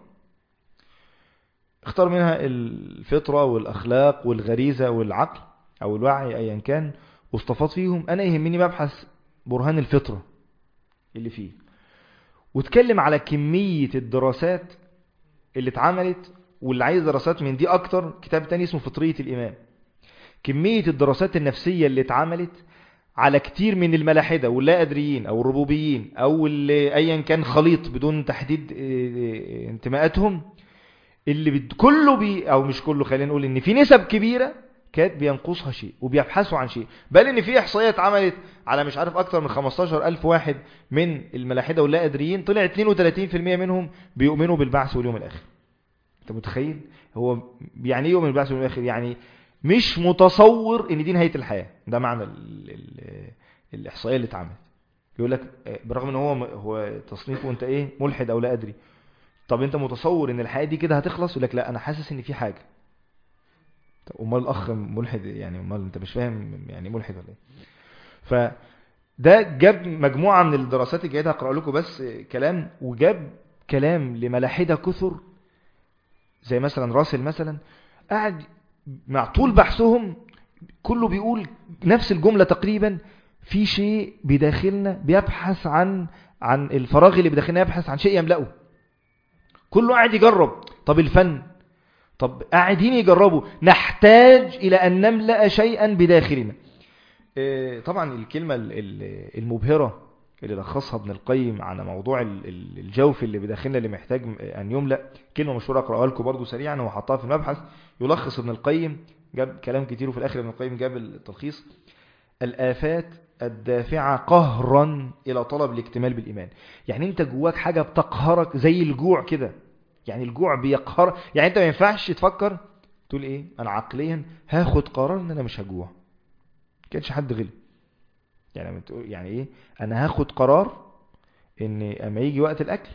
اختار منها الفطرة والأخلاق والغريزة والعقل أو الوعي أيا كان واستفاض فيهم أنا يهمني مبحث برهان الفطرة اللي فيه واتكلم على كمية الدراسات اللي اتعملت واللي عايز دراسات من دي أكتر كتاب تاني اسمه فطرية الإمام كمية الدراسات النفسية اللي اتعملت على كتير من الملاحدة واللا أدريين أو الربوبيين أو اللي أيا كان خليط بدون تحديد انتماءاتهم اللي بد... كله بي أو مش كله خلينا نقول إن في نسب كبيرة كانت بينقصها شيء وبيبحثوا عن شيء بل إن في إحصائيات اتعملت على مش عارف أكتر من 15 ألف واحد من الملاحدة واللا أدريين طلع 32% منهم بيؤمنوا بالبعث واليوم الآخر أنت متخيل هو يعني ايه يؤمن بالبعث واليوم الآخر يعني مش متصور ان دي نهاية الحياة ده معنى ال ال الإحصائية اللي اتعملت يقول لك برغم ان هو هو تصنيفه انت ايه ملحد او لا ادري طب انت متصور ان الحياة دي كده هتخلص يقول لك لا انا حاسس ان في حاجة طب امال الاخ ملحد يعني امال انت مش فاهم يعني ملحد ولا ايه فده جاب مجموعة من الدراسات الجيدة هقرأ لكم بس كلام وجاب كلام لملاحدة كثر زي مثلا راسل مثلا قاعد مع طول بحثهم كله بيقول نفس الجملة تقريبا في شيء بداخلنا بيبحث عن عن الفراغ اللي بداخلنا يبحث عن شيء يملأه كله قاعد يجرب طب الفن طب قاعدين يجربوا نحتاج إلى أن نملأ شيئا بداخلنا طبعا الكلمة المبهرة اللي لخصها ابن القيم على موضوع الجوف اللي بداخلنا اللي محتاج أن يملأ كلمة مشهورة أقرأها لكم برضو سريعا هو حطها في المبحث يلخص ابن القيم جاب كلام كتير وفي الآخر ابن القيم جاب التلخيص الآفات الدافعة قهرا إلى طلب الاكتمال بالإيمان يعني أنت جواك حاجة بتقهرك زي الجوع كده يعني الجوع بيقهر يعني أنت ما ينفعش تفكر تقول إيه أنا عقليا هاخد قرار أن أنا مش هجوع كانش حد غلب يعني يعني ايه انا هاخد قرار ان اما يجي وقت الاكل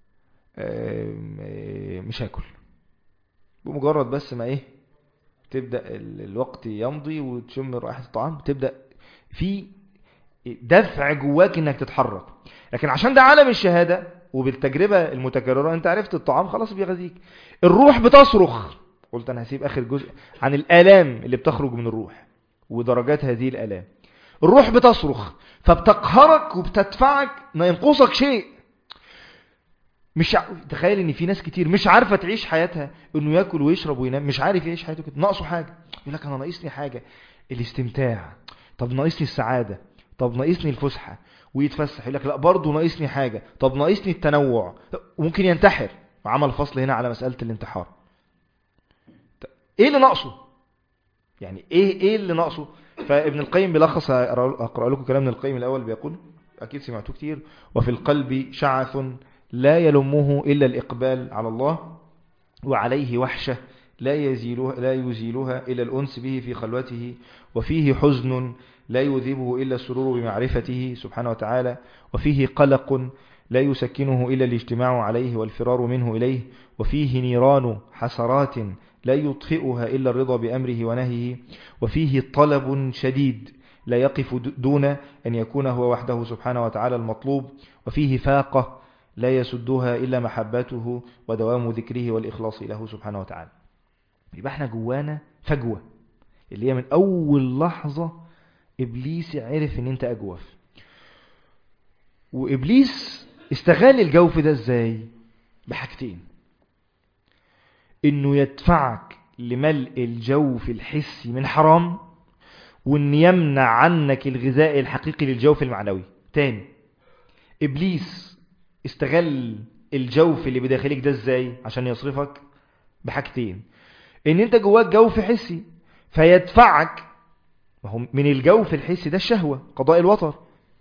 مش هاكل بمجرد بس ما ايه تبدا الوقت يمضي وتشم رائحه الطعام تبدا في دفع جواك انك تتحرك لكن عشان ده عالم الشهاده وبالتجربه المتكرره انت عرفت الطعام خلاص بيغذيك الروح بتصرخ قلت انا هسيب اخر جزء عن الالام اللي بتخرج من الروح ودرجات هذه الالام الروح بتصرخ فبتقهرك وبتدفعك ما ينقصك شيء مش ع... تخيل ان في ناس كتير مش عارفه تعيش حياتها انه ياكل ويشرب وينام مش عارف يعيش حياته كده ناقصه حاجه يقول لك انا ناقصني حاجه الاستمتاع طب ناقصني السعاده طب ناقصني الفسحه ويتفسح يقول لك لا برضه ناقصني حاجه طب ناقصني التنوع وممكن ينتحر وعمل فصل هنا على مساله الانتحار ايه اللي ناقصه يعني ايه ايه اللي ناقصه فابن القيم بيلخص اقرا لكم كلام ابن القيم الاول بيقول اكيد سمعتوه كتير وفي القلب شعث لا يلمه الا الاقبال على الله وعليه وحشه لا يزيلها لا يزيلها الا الانس به في خلوته وفيه حزن لا يذيبه الا السرور بمعرفته سبحانه وتعالى وفيه قلق لا يسكنه إلا الاجتماع عليه والفرار منه إليه وفيه نيران حسرات لا يطفئها إلا الرضا بأمره ونهيه وفيه طلب شديد لا يقف دون أن يكون هو وحده سبحانه وتعالى المطلوب وفيه فاقة لا يسدها إلا محبته ودوام ذكره والإخلاص له سبحانه وتعالى يبقى احنا جوانا فجوة اللي هي من أول لحظة إبليس عرف أن أنت أجوف وإبليس استغل الجوف ده ازاي بحاجتين انه يدفعك لملء الجوف الحسي من حرام وان يمنع عنك الغذاء الحقيقي للجوف المعنوي تاني ابليس استغل الجوف اللي بداخلك ده ازاي عشان يصرفك بحاجتين ان انت جواك جوف حسي فيدفعك من الجوف الحسي ده الشهوة قضاء الوطر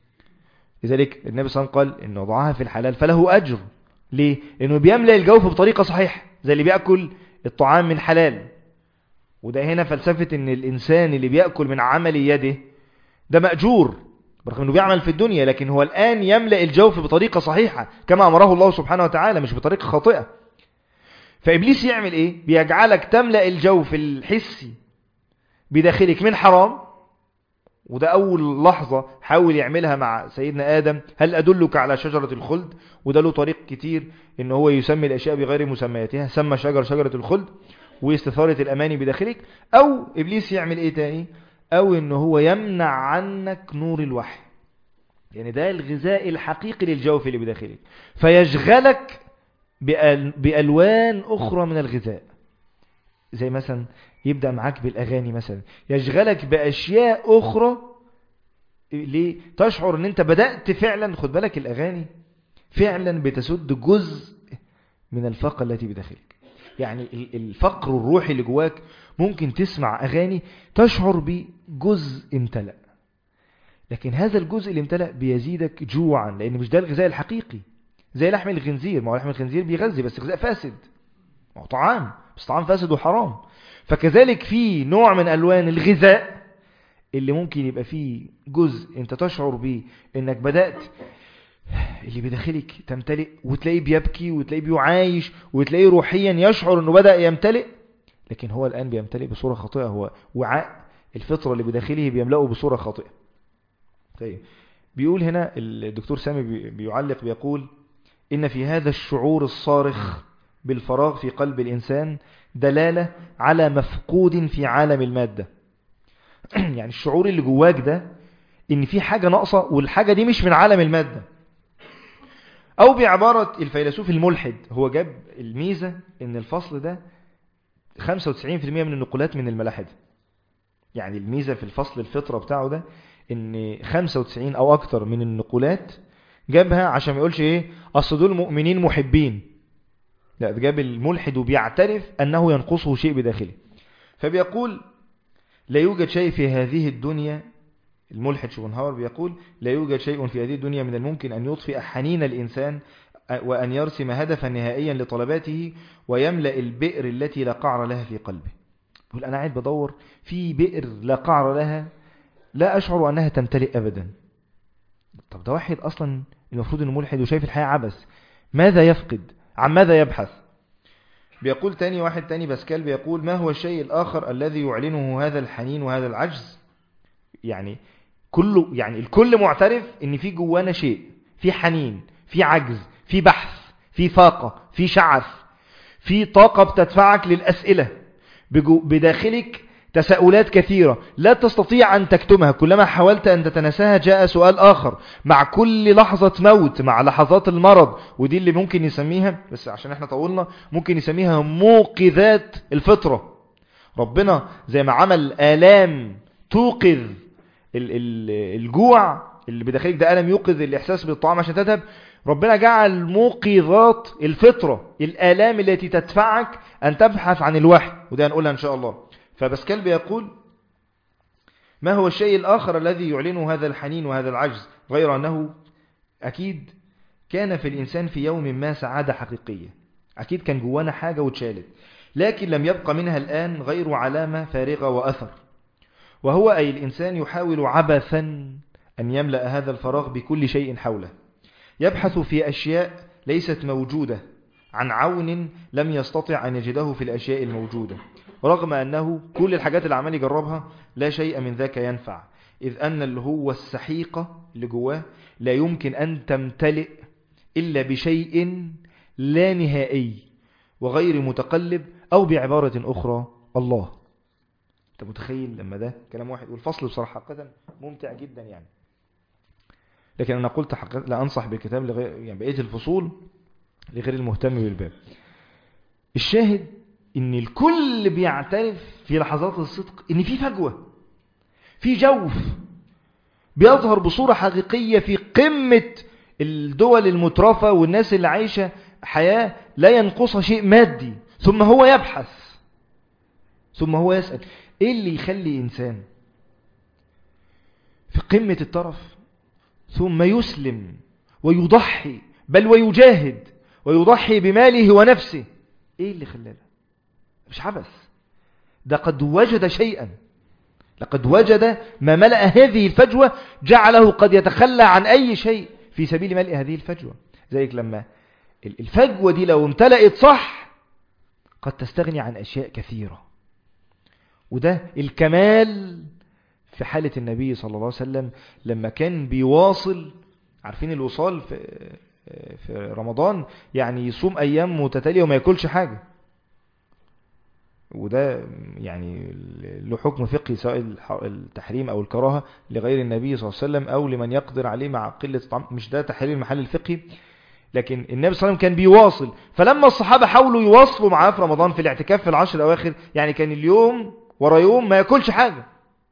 لذلك النبي صلى الله عليه وسلم قال إن وضعها في الحلال فله أجر ليه؟ لأنه بيملأ الجوف بطريقة صحيحة زي اللي بيأكل الطعام من حلال وده هنا فلسفة ان الإنسان اللي بيأكل من عمل يده ده مأجور برغم انه بيعمل في الدنيا لكن هو الآن يملأ الجوف بطريقة صحيحة كما أمره الله سبحانه وتعالى مش بطريقة خاطئة فإبليس يعمل إيه؟ بيجعلك تملأ الجوف الحسي بداخلك من حرام وده أول لحظة حاول يعملها مع سيدنا آدم هل أدلك على شجرة الخلد وده له طريق كتير إن هو يسمي الأشياء بغير مسمياتها سمى شجر شجرة الخلد واستثارة الأماني بداخلك أو إبليس يعمل إيه تاني أو إن هو يمنع عنك نور الوحي يعني ده الغذاء الحقيقي للجوف اللي بداخلك فيشغلك بأل بألوان أخرى من الغذاء زي مثلا يبدأ معاك بالأغاني مثلا يشغلك بأشياء أخرى ليه تشعر ان انت بدأت فعلا خد بالك الأغاني فعلا بتسد جزء من الفقر التي بداخلك يعني الفقر الروحي اللي جواك ممكن تسمع أغاني تشعر بجزء امتلأ لكن هذا الجزء اللي امتلأ بيزيدك جوعا لأن مش ده الغذاء الحقيقي زي لحم الخنزير ما هو لحم الخنزير بيغذي بس غذاء فاسد ما هو طعام بس طعام فاسد وحرام فكذلك في نوع من ألوان الغذاء اللي ممكن يبقى فيه جزء انت تشعر بيه انك بدأت اللي بداخلك تمتلئ وتلاقيه بيبكي وتلاقيه بيعايش وتلاقيه روحيا يشعر انه بدأ يمتلئ لكن هو الآن بيمتلئ بصورة خاطئة هو وعاء الفطرة اللي بداخله بيملأه بصورة خاطئة طيب بيقول هنا الدكتور سامي بيعلق بيقول إن في هذا الشعور الصارخ بالفراغ في قلب الإنسان دلالة على مفقود في عالم المادة يعني الشعور اللي جواك ده ان في حاجة ناقصة والحاجة دي مش من عالم المادة او بعبارة الفيلسوف الملحد هو جاب الميزة ان الفصل ده 95% من النقولات من الملاحدة يعني الميزة في الفصل الفطرة بتاعه ده ان 95 او اكتر من النقولات جابها عشان ما يقولش ايه اصل دول مؤمنين محبين لا جاب الملحد وبيعترف أنه ينقصه شيء بداخله فبيقول لا يوجد شيء في هذه الدنيا الملحد شوبنهاور بيقول لا يوجد شيء في هذه الدنيا من الممكن أن يطفئ حنين الإنسان وأن يرسم هدفا نهائيا لطلباته ويملأ البئر التي لا قعر لها في قلبه يقول أنا قاعد بدور في بئر لا قعر لها لا أشعر أنها تمتلئ أبدا طب ده واحد أصلا المفروض أنه ملحد وشايف الحياة عبث ماذا يفقد عن ماذا يبحث بيقول تاني واحد تاني باسكال بيقول ما هو الشيء الآخر الذي يعلنه هذا الحنين وهذا العجز يعني كله يعني الكل معترف ان في جوانا شيء في حنين في عجز في بحث في فاقة في شعث في طاقة بتدفعك للأسئلة بداخلك تساؤلات كثيرة لا تستطيع أن تكتمها كلما حاولت أن تتنساها جاء سؤال آخر مع كل لحظة موت مع لحظات المرض ودي اللي ممكن يسميها بس عشان احنا طولنا ممكن يسميها موقظات الفطرة ربنا زي ما عمل آلام توقظ الجوع اللي بداخلك ده ألم يوقظ الإحساس بالطعام عشان تذهب ربنا جعل موقظات الفطرة الآلام التي تدفعك أن تبحث عن الوحي وده هنقولها إن شاء الله فبسكال بيقول ما هو الشيء الآخر الذي يعلنه هذا الحنين وهذا العجز غير أنه أكيد كان في الإنسان في يوم ما سعادة حقيقية أكيد كان جوانا حاجة واتشالت لكن لم يبقى منها الآن غير علامة فارغة وأثر وهو أي الإنسان يحاول عبثا أن يملأ هذا الفراغ بكل شيء حوله يبحث في أشياء ليست موجودة عن عون لم يستطع أن يجده في الأشياء الموجودة رغم أنه كل الحاجات اللي عمال يجربها لا شيء من ذاك ينفع إذ أن اللي هو السحيقة اللي جواه لا يمكن أن تمتلئ إلا بشيء لا نهائي وغير متقلب أو بعبارة أخرى الله أنت متخيل لما ده كلام واحد والفصل بصراحة حقا ممتع جدا يعني لكن أنا قلت حقا لا أنصح بالكتاب لغير يعني بقية الفصول لغير المهتم بالباب الشاهد ان الكل بيعترف في لحظات الصدق ان في فجوة في جوف بيظهر بصورة حقيقية في قمة الدول المترفة والناس اللي عايشة حياة لا ينقصها شيء مادي ثم هو يبحث ثم هو يسأل ايه اللي يخلي انسان في قمة الطرف ثم يسلم ويضحي بل ويجاهد ويضحي بماله ونفسه ايه اللي خلاه مش عبث ده قد وجد شيئا لقد وجد ما ملأ هذه الفجوة جعله قد يتخلى عن أي شيء في سبيل ملء هذه الفجوة ذلك لما الفجوة دي لو امتلأت صح قد تستغني عن أشياء كثيرة وده الكمال في حالة النبي صلى الله عليه وسلم لما كان بيواصل عارفين الوصال في في رمضان يعني يصوم أيام متتالية وما ياكلش حاجة وده يعني له حكم فقهي سواء التحريم أو الكراهة لغير النبي صلى الله عليه وسلم أو لمن يقدر عليه مع قلة الطعام مش ده تحليل المحل الفقهي لكن النبي صلى الله عليه وسلم كان بيواصل فلما الصحابة حاولوا يواصلوا معاه في رمضان في الاعتكاف في العشر الأواخر يعني كان اليوم ورا يوم ما ياكلش حاجة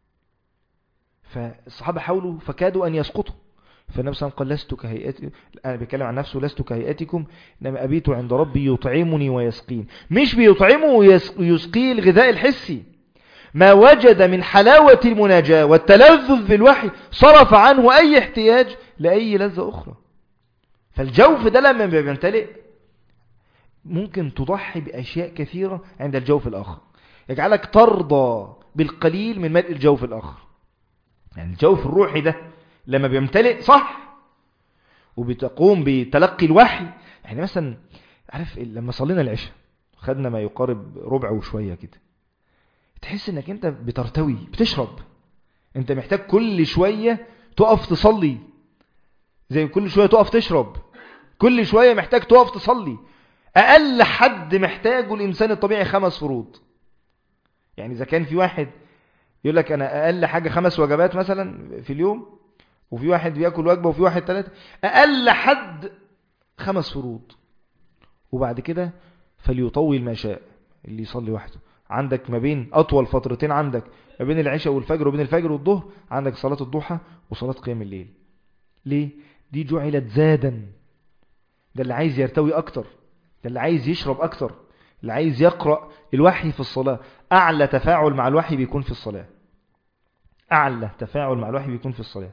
فالصحابة حاولوا فكادوا أن يسقطوا فالنبي صلى الله عليه وسلم قال لست كهيئتي أنا بيتكلم عن نفسه لست كهيئتكم إنما أبيت عند ربي يطعمني ويسقين مش بيطعمه ويسقيه الغذاء الحسي ما وجد من حلاوة المناجاة والتلذذ بالوحي صرف عنه أي احتياج لأي لذة أخرى فالجوف ده لما بيمتلئ ممكن تضحي بأشياء كثيرة عند الجوف الآخر يجعلك ترضى بالقليل من ملء الجوف الآخر يعني الجوف الروحي ده لما بيمتلئ صح وبتقوم بتلقي الوحي يعني مثلا عارف لما صلينا العشاء خدنا ما يقارب ربع وشوية كده تحس انك انت بترتوي بتشرب انت محتاج كل شوية تقف تصلي زي كل شوية تقف تشرب كل شوية محتاج تقف تصلي اقل حد محتاجه الانسان الطبيعي خمس فروض يعني اذا كان في واحد يقول لك انا اقل حاجة خمس وجبات مثلا في اليوم وفي واحد بياكل وجبة وفي واحد ثلاثة أقل حد خمس فروض وبعد كده فليطول ما شاء اللي يصلي وحده عندك ما بين أطول فترتين عندك ما بين العشاء والفجر وبين الفجر والظهر عندك صلاة الضحى وصلاة قيام الليل ليه؟ دي جعلت زادا ده اللي عايز يرتوي أكتر ده اللي عايز يشرب أكتر اللي عايز يقرأ الوحي في الصلاة أعلى تفاعل مع الوحي بيكون في الصلاة أعلى تفاعل مع الوحي بيكون في الصلاة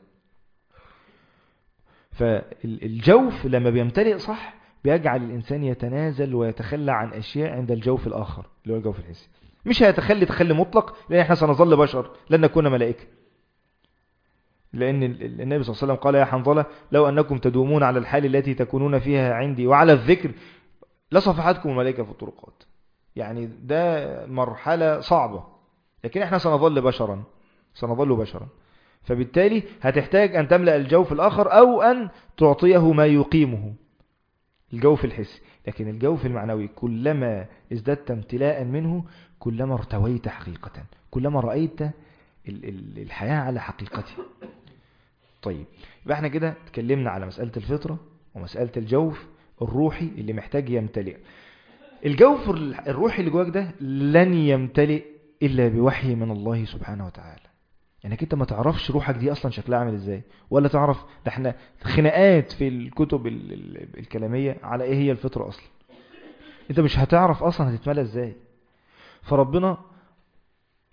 فالجوف لما بيمتلئ صح بيجعل الإنسان يتنازل ويتخلى عن أشياء عند الجوف الآخر اللي هو الجوف الحسي مش هيتخلي تخلي مطلق لأن احنا سنظل بشر لن نكون ملائكة لأن النبي صلى الله عليه وسلم قال يا حنظلة لو أنكم تدومون على الحال التي تكونون فيها عندي وعلى الذكر لصفحتكم الملائكة في الطرقات يعني ده مرحلة صعبة لكن احنا سنظل بشرا سنظل بشرا فبالتالي هتحتاج أن تملأ الجوف الآخر أو أن تعطيه ما يقيمه الجوف الحسي لكن الجوف المعنوي كلما ازددت امتلاء منه كلما ارتويت حقيقة كلما رأيت الحياة على حقيقتها طيب يبقى احنا كده اتكلمنا على مسألة الفطرة ومسألة الجوف الروحي اللي محتاج يمتلئ الجوف الروحي اللي جواك ده لن يمتلئ إلا بوحي من الله سبحانه وتعالى يعني انت ما تعرفش روحك دي اصلا شكلها عامل ازاي ولا تعرف ده احنا خناقات في الكتب الكلامية على ايه هي الفطرة اصلا انت مش هتعرف اصلا هتتملى ازاي فربنا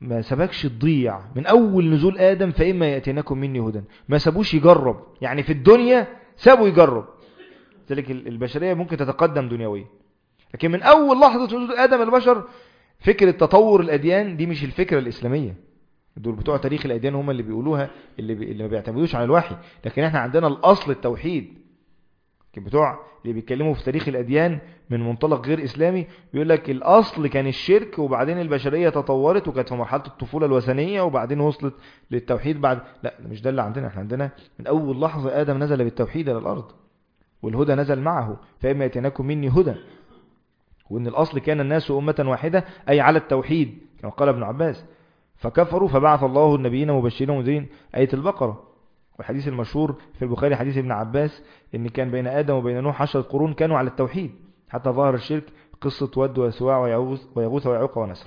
ما سبكش تضيع من أول نزول آدم فإما يأتينكم مني هدى ما سابوش يجرب يعني في الدنيا سابوا يجرب ذلك البشرية ممكن تتقدم دنيويا لكن من أول لحظة نزول آدم البشر فكرة تطور الأديان دي مش الفكرة الإسلامية دول بتوع تاريخ الأديان هم اللي بيقولوها اللي, بي... اللي ما بيعتمدوش على الوحي لكن احنا عندنا الأصل التوحيد لكن بتوع اللي بيتكلموا في تاريخ الأديان من منطلق غير إسلامي بيقول لك الأصل كان الشرك وبعدين البشرية تطورت وكانت في مرحلة الطفولة الوثنية وبعدين وصلت للتوحيد بعد لا مش ده اللي عندنا احنا عندنا من أول لحظة آدم نزل بالتوحيد إلى الأرض والهدى نزل معه فإما يتناكم مني هدى وإن الأصل كان الناس أمة واحدة أي على التوحيد كما قال ابن عباس فكفروا فبعث الله النبيين مبشرين ومنذرين آية البقرة والحديث المشهور في البخاري حديث ابن عباس ان كان بين آدم وبين نوح عشرة قرون كانوا على التوحيد حتى ظهر الشرك قصة ود وسواع ويغوث ويعوق ونسر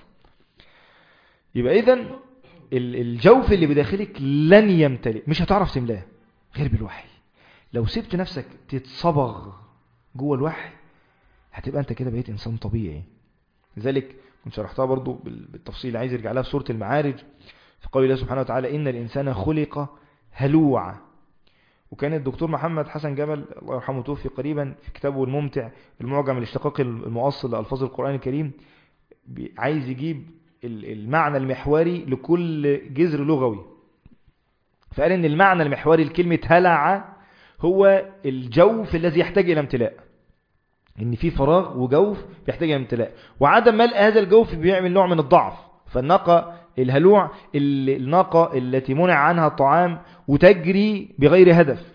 يبقى إذن الجوف اللي بداخلك لن يمتلئ مش هتعرف تملاه غير بالوحي لو سبت نفسك تتصبغ جوه الوحي هتبقى انت كده بقيت انسان طبيعي لذلك كنت شرحتها برضو بالتفصيل عايز يرجع لها في سورة المعارج في قول الله سبحانه وتعالى إن الإنسان خلق هلوعا وكان الدكتور محمد حسن جبل الله يرحمه توفي قريبا في كتابه الممتع المعجم الاشتقاق المؤصل لألفاظ القرآن الكريم عايز يجيب المعنى المحوري لكل جذر لغوي فقال ان المعنى المحوري لكلمة هلع هو الجوف الذي يحتاج إلى امتلاء ان في فراغ وجوف بيحتاج الى امتلاء وعدم ملء هذا الجوف بيعمل نوع من الضعف فالناقة الهلوع الناقة التي منع عنها الطعام وتجري بغير هدف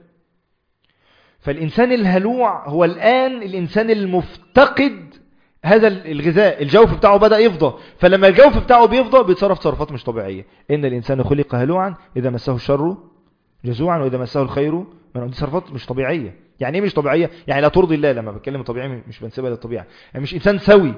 فالإنسان الهلوع هو الآن الإنسان المفتقد هذا الغذاء الجوف بتاعه بدأ يفضى فلما الجوف بتاعه بيفضى بيتصرف تصرفات مش طبيعية إن الإنسان خلق هلوعا إذا مسه الشر جزوعا وإذا مسه الخير من دي تصرفات مش طبيعية يعني ايه مش طبيعية يعني لا ترضي الله لما بتكلم طبيعي مش بنسبها للطبيعة يعني مش إنسان سوي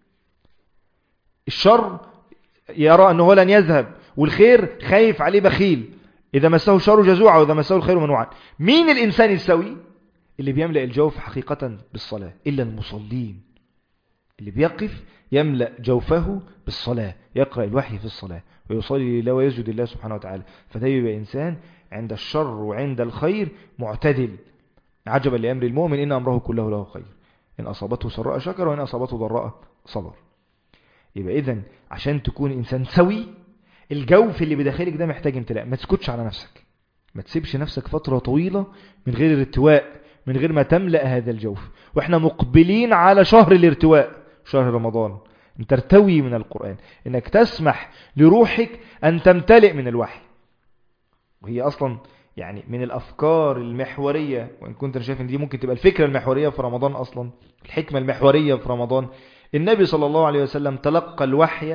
الشر يرى أنه لن يذهب والخير خايف عليه بخيل إذا مسه الشر جزوعا وإذا مسه الخير منوعا مين الإنسان السوي اللي بيملأ الجوف حقيقة بالصلاة إلا المصلين اللي بيقف يملأ جوفه بالصلاة يقرأ الوحي في الصلاة ويصلي لله ويسجد لله سبحانه وتعالى فده يبقى إنسان عند الشر وعند الخير معتدل عجبا لأمر المؤمن إن أمره كله له خير إن أصابته سراء شكر وإن أصابته ضراء صبر يبقى إذن عشان تكون إنسان سوي الجوف اللي بداخلك ده محتاج امتلاء ما تسكتش على نفسك ما تسيبش نفسك فترة طويلة من غير الارتواء من غير ما تملأ هذا الجوف واحنا مقبلين على شهر الارتواء شهر رمضان ان ترتوي من القرآن انك تسمح لروحك ان تمتلئ من الوحي وهي اصلا يعني من الافكار المحورية وان كنت انا شايف ان دي ممكن تبقى الفكرة المحورية في رمضان اصلا الحكمة المحورية في رمضان النبي صلى الله عليه وسلم تلقى الوحي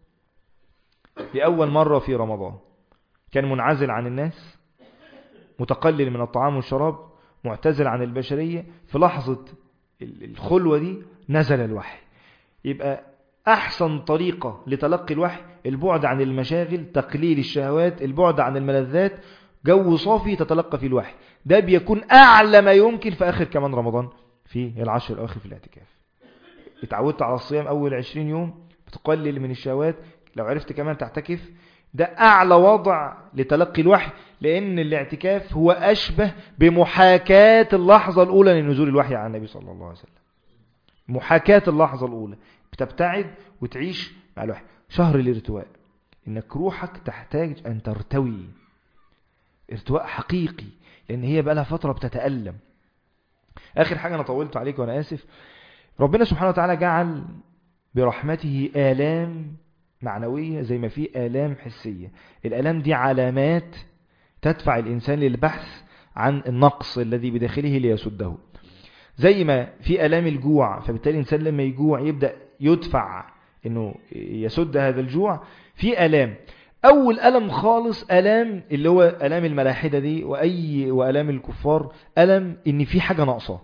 لأول مرة في رمضان كان منعزل عن الناس متقلل من الطعام والشراب معتزل عن البشرية في لحظة الخلوة دي نزل الوحي يبقى أحسن طريقة لتلقي الوحي البعد عن المشاغل تقليل الشهوات البعد عن الملذات جو صافي تتلقى في الوحي ده بيكون أعلى ما يمكن في آخر كمان رمضان في العشر الأواخر في الاعتكاف اتعودت على الصيام أول عشرين يوم بتقلل من الشهوات لو عرفت كمان تعتكف ده أعلى وضع لتلقي الوحي لأن الاعتكاف هو أشبه بمحاكاة اللحظة الأولى لنزول الوحي عن النبي صلى الله عليه وسلم محاكاة اللحظة الأولى بتبتعد وتعيش مع الوحي شهر الارتواء إنك روحك تحتاج أن ترتوي ارتواء حقيقي لأن هي بقى لها فترة بتتألم آخر حاجة أنا طولت عليك وأنا آسف ربنا سبحانه وتعالى جعل برحمته آلام معنوية زي ما في آلام حسية الآلام دي علامات تدفع الإنسان للبحث عن النقص الذي بداخله ليسده زي ما في آلام الجوع فبالتالي الإنسان لما يجوع يبدأ يدفع أنه يسد هذا الجوع في آلام أول ألم خالص ألام اللي هو ألام الملاحدة دي وأي وألام الكفار ألم إن في حاجة ناقصة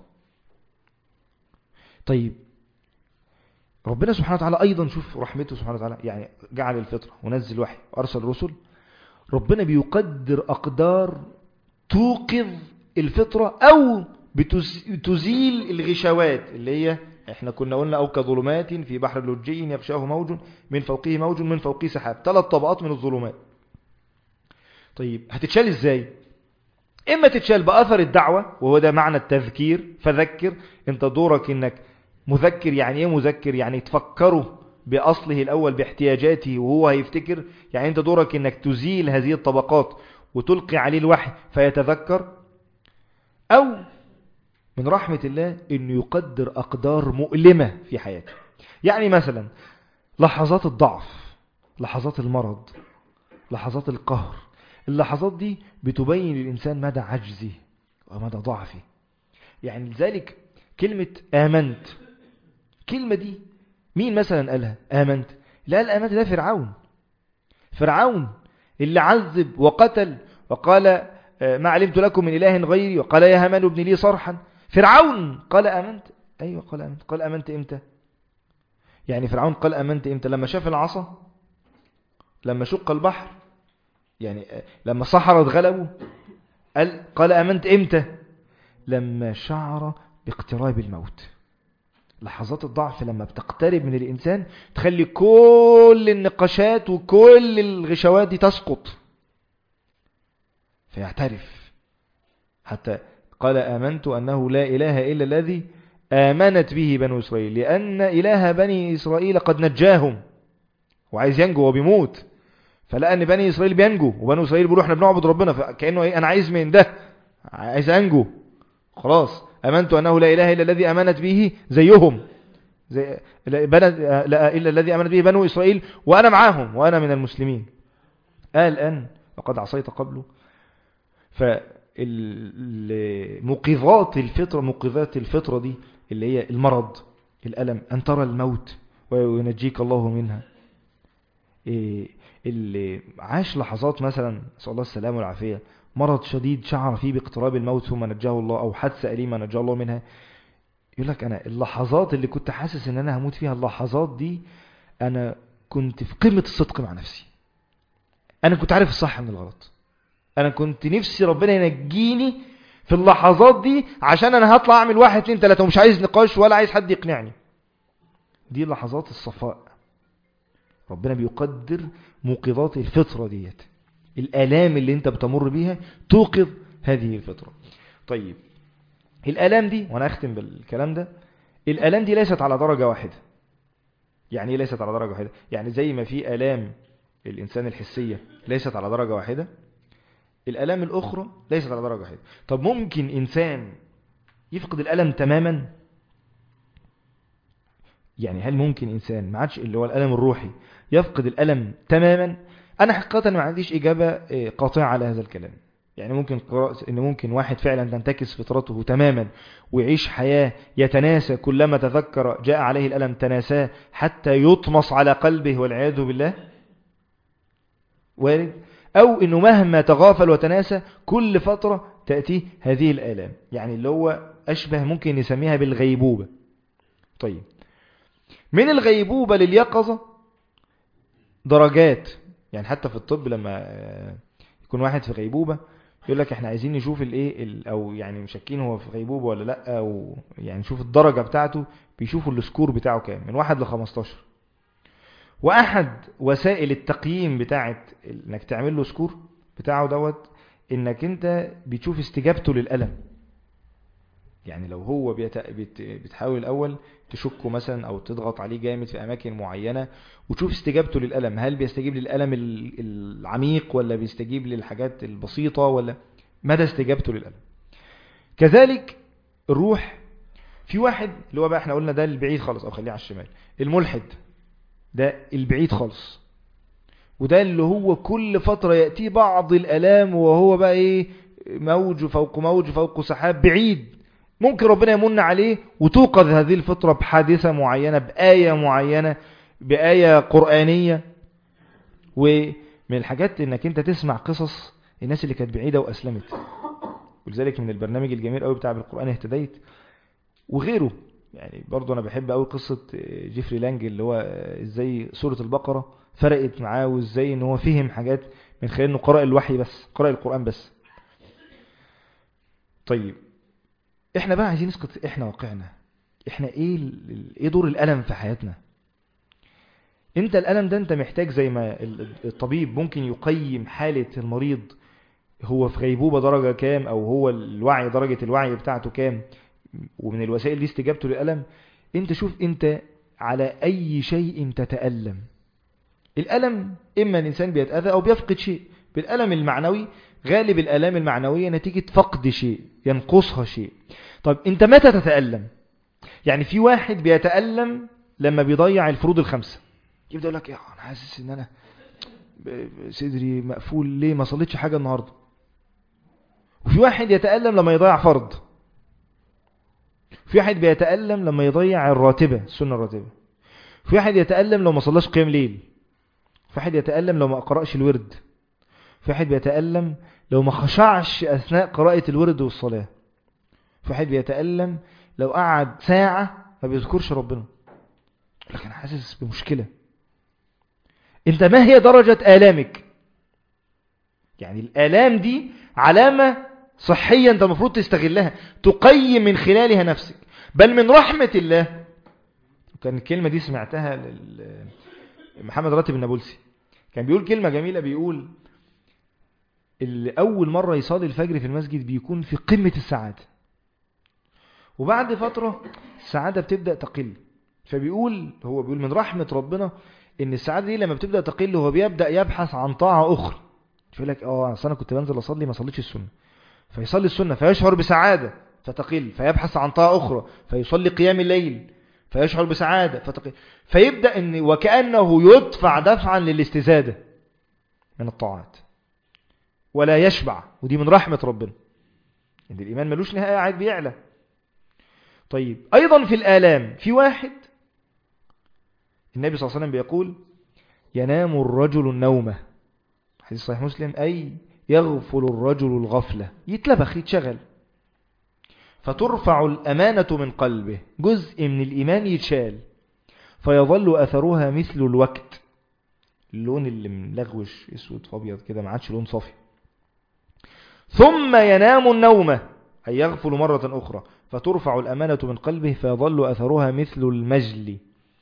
طيب ربنا سبحانه وتعالى أيضا شوف رحمته سبحانه وتعالى يعني جعل الفطرة ونزل وحي وأرسل رسل ربنا بيقدر أقدار توقظ الفطرة أو بتزيل الغشوات اللي هي احنا كنا قلنا او كظلمات في بحر لجي يغشاه موج من فوقه موج من فوقه سحاب ثلاث طبقات من الظلمات طيب هتتشال ازاي اما تتشال باثر الدعوة وهو ده معنى التذكير فذكر انت دورك انك مذكر يعني ايه مذكر يعني تفكره باصله الاول باحتياجاته وهو هيفتكر يعني انت دورك انك تزيل هذه الطبقات وتلقي عليه الوحي فيتذكر او من رحمة الله انه يقدر اقدار مؤلمة في حياته يعني مثلا لحظات الضعف لحظات المرض لحظات القهر اللحظات دي بتبين للإنسان مدى عجزه ومدى ضعفه يعني لذلك كلمة آمنت كلمة دي مين مثلا قالها آمنت لا قال آمنت ده فرعون فرعون اللي عذب وقتل وقال ما علمت لكم من إله غيري وقال يا همان ابن لي صرحا فرعون قال آمنت أيوة قال آمنت قال آمنت إمتى يعني فرعون قال آمنت إمتى لما شاف العصا لما شق البحر يعني لما الصحراء اتغلبوا قال, قال أمنت إمتى لما شعر باقتراب الموت لحظات الضعف لما بتقترب من الإنسان تخلي كل النقاشات وكل الغشوات دي تسقط فيعترف حتى قال آمنت أنه لا إله إلا الذي آمنت به بنو إسرائيل لأن إله بني إسرائيل قد نجاهم وعايز ينجو وبيموت فلقى ان بني اسرائيل بينجو وبنو اسرائيل بيقولوا احنا بنعبد ربنا فكانه ايه انا عايز من ده عايز انجو خلاص امنت انه لا اله الا الذي امنت به زيهم زي لا الا الذي امنت به بنو اسرائيل وانا معاهم وانا من المسلمين قال الان وقد عصيت قبله فموقظات الفطره موقظات الفطره دي اللي هي المرض الالم ان ترى الموت وينجيك الله منها إيه اللي عاش لحظات مثلا نسأل الله السلامة والعافية مرض شديد شعر فيه باقتراب الموت ثم نجاه الله أو حادثة أليمة نجاه الله منها يقول لك أنا اللحظات اللي كنت حاسس أن أنا هموت فيها اللحظات دي أنا كنت في قمة الصدق مع نفسي أنا كنت عارف الصح من الغلط أنا كنت نفسي ربنا ينجيني في اللحظات دي عشان أنا هطلع أعمل واحد اتنين تلاتة ومش عايز نقاش ولا عايز حد يقنعني دي لحظات الصفاء ربنا بيقدر موقظات الفطرة ديت الآلام اللي انت بتمر بيها توقظ هذه الفطرة طيب الآلام دي وانا اختم بالكلام ده الآلام دي ليست على درجة واحدة يعني ايه ليست على درجة واحدة يعني زي ما في آلام الإنسان الحسية ليست على درجة واحدة الآلام الأخرى ليست على درجة واحدة طب ممكن إنسان يفقد الألم تماما يعني هل ممكن إنسان ما عادش اللي هو الألم الروحي يفقد الألم تماما أنا حقيقة ما عنديش إجابة قاطعة على هذا الكلام يعني ممكن قراءة إن ممكن واحد فعلا تنتكس فطرته تماما ويعيش حياة يتناسى كلما تذكر جاء عليه الألم تناساه حتى يطمس على قلبه والعياذ بالله وارد أو إنه مهما تغافل وتناسى كل فترة تأتيه هذه الآلام يعني اللي هو أشبه ممكن نسميها بالغيبوبة طيب من الغيبوبة لليقظة درجات يعني حتى في الطب لما يكون واحد في غيبوبة يقول لك احنا عايزين نشوف الايه او يعني مشكين هو في غيبوبة ولا لا او يعني نشوف الدرجة بتاعته بيشوفوا السكور بتاعه كام من واحد ل 15 واحد وسائل التقييم بتاعت انك تعمل له سكور بتاعه دوت انك انت بتشوف استجابته للألم يعني لو هو بيت... بت... بتحاول الأول تشكه مثلا أو تضغط عليه جامد في أماكن معينة وتشوف استجابته للألم هل بيستجيب للألم العميق ولا بيستجيب للحاجات البسيطة ولا مدى استجابته للألم كذلك الروح في واحد اللي هو بقى احنا قلنا ده البعيد خالص أو خليه على الشمال الملحد ده البعيد خالص وده اللي هو كل فترة يأتيه بعض الألام وهو بقى ايه موج فوق موج فوق سحاب بعيد ممكن ربنا يمن عليه وتوقظ هذه الفطرة بحادثة معينة بآية معينة بآية قرآنية ومن الحاجات انك انت تسمع قصص الناس اللي كانت بعيدة وأسلمت ولذلك من البرنامج الجميل قوي بتاع بالقرآن اهتديت وغيره يعني برضو انا بحب قوي قصة جيفري لانج اللي هو ازاي سورة البقرة فرقت معاه وازاي ان هو فهم حاجات من خلال انه قرأ الوحي بس قرأ القرآن بس طيب احنا بقى عايزين نسقط احنا واقعنا احنا ايه ال- ايه دور الالم في حياتنا انت الالم ده انت محتاج زي ما ال- الطبيب ممكن يقيم حالة المريض هو في غيبوبة درجة كام او هو الوعي درجة الوعي بتاعته كام ومن الوسائل دي استجابته للألم انت شوف انت على اي شيء تتألم الألم اما الانسان بيتأذى او بيفقد شيء بالألم المعنوي غالب الآلام المعنوية نتيجة فقد شيء ينقصها شيء طب انت متى تتألم يعني في واحد بيتألم لما بيضيع الفروض الخمسة يبدأ يقول لك يا انا حاسس ان انا ب- ب- صدري مقفول ليه ما صليتش حاجة النهاردة وفي واحد يتألم لما يضيع فرض في واحد بيتألم لما يضيع الراتبة السنة الراتبة في واحد يتألم لو ما صلاش قيام ليل في واحد يتألم لو ما قرأش الورد في واحد بيتألم لو ما خشعش أثناء قراءة الورد والصلاة في واحد بيتألم لو قعد ساعة ما بيذكرش ربنا لكن أنا حاسس بمشكلة انت ما هي درجة آلامك يعني الآلام دي علامة صحية انت المفروض تستغلها تقيم من خلالها نفسك بل من رحمة الله كان الكلمة دي سمعتها لل- محمد راتب النابلسي كان بيقول كلمة جميلة بيقول اللي أول مرة يصلي الفجر في المسجد بيكون في قمة السعادة وبعد فترة السعادة بتبدأ تقل فبيقول هو بيقول من رحمة ربنا ان السعادة دي لما بتبدأ تقل هو بيبدأ يبحث عن طاعة أخرى يقول لك اه أصل انا كنت بنزل اصلي ما صليتش السنة فيصلي السنة فيشعر بسعادة فتقل فيبحث عن طاعة أخرى فيصلي قيام الليل فيشعر بسعادة فتقل فيبدأ ان وكأنه يدفع دفعا للاستزادة من الطاعات ولا يشبع ودي من رحمة ربنا ان الإيمان ملوش نهاية قاعد بيعلى طيب أيضا في الآلام في واحد النبي صلى الله عليه وسلم بيقول ينام الرجل النومة حديث صحيح مسلم أي يغفل الرجل الغفلة يتلبخ يتشغل فترفع الأمانة من قلبه جزء من الإيمان يتشال فيظل أثرها مثل الوقت اللون اللي ملغوش اسود فابيض كده ما عادش لون صافي ثم ينام النومة أي يغفل مرة أخرى فترفع الأمانة من قلبه فيظل أثرها مثل المجل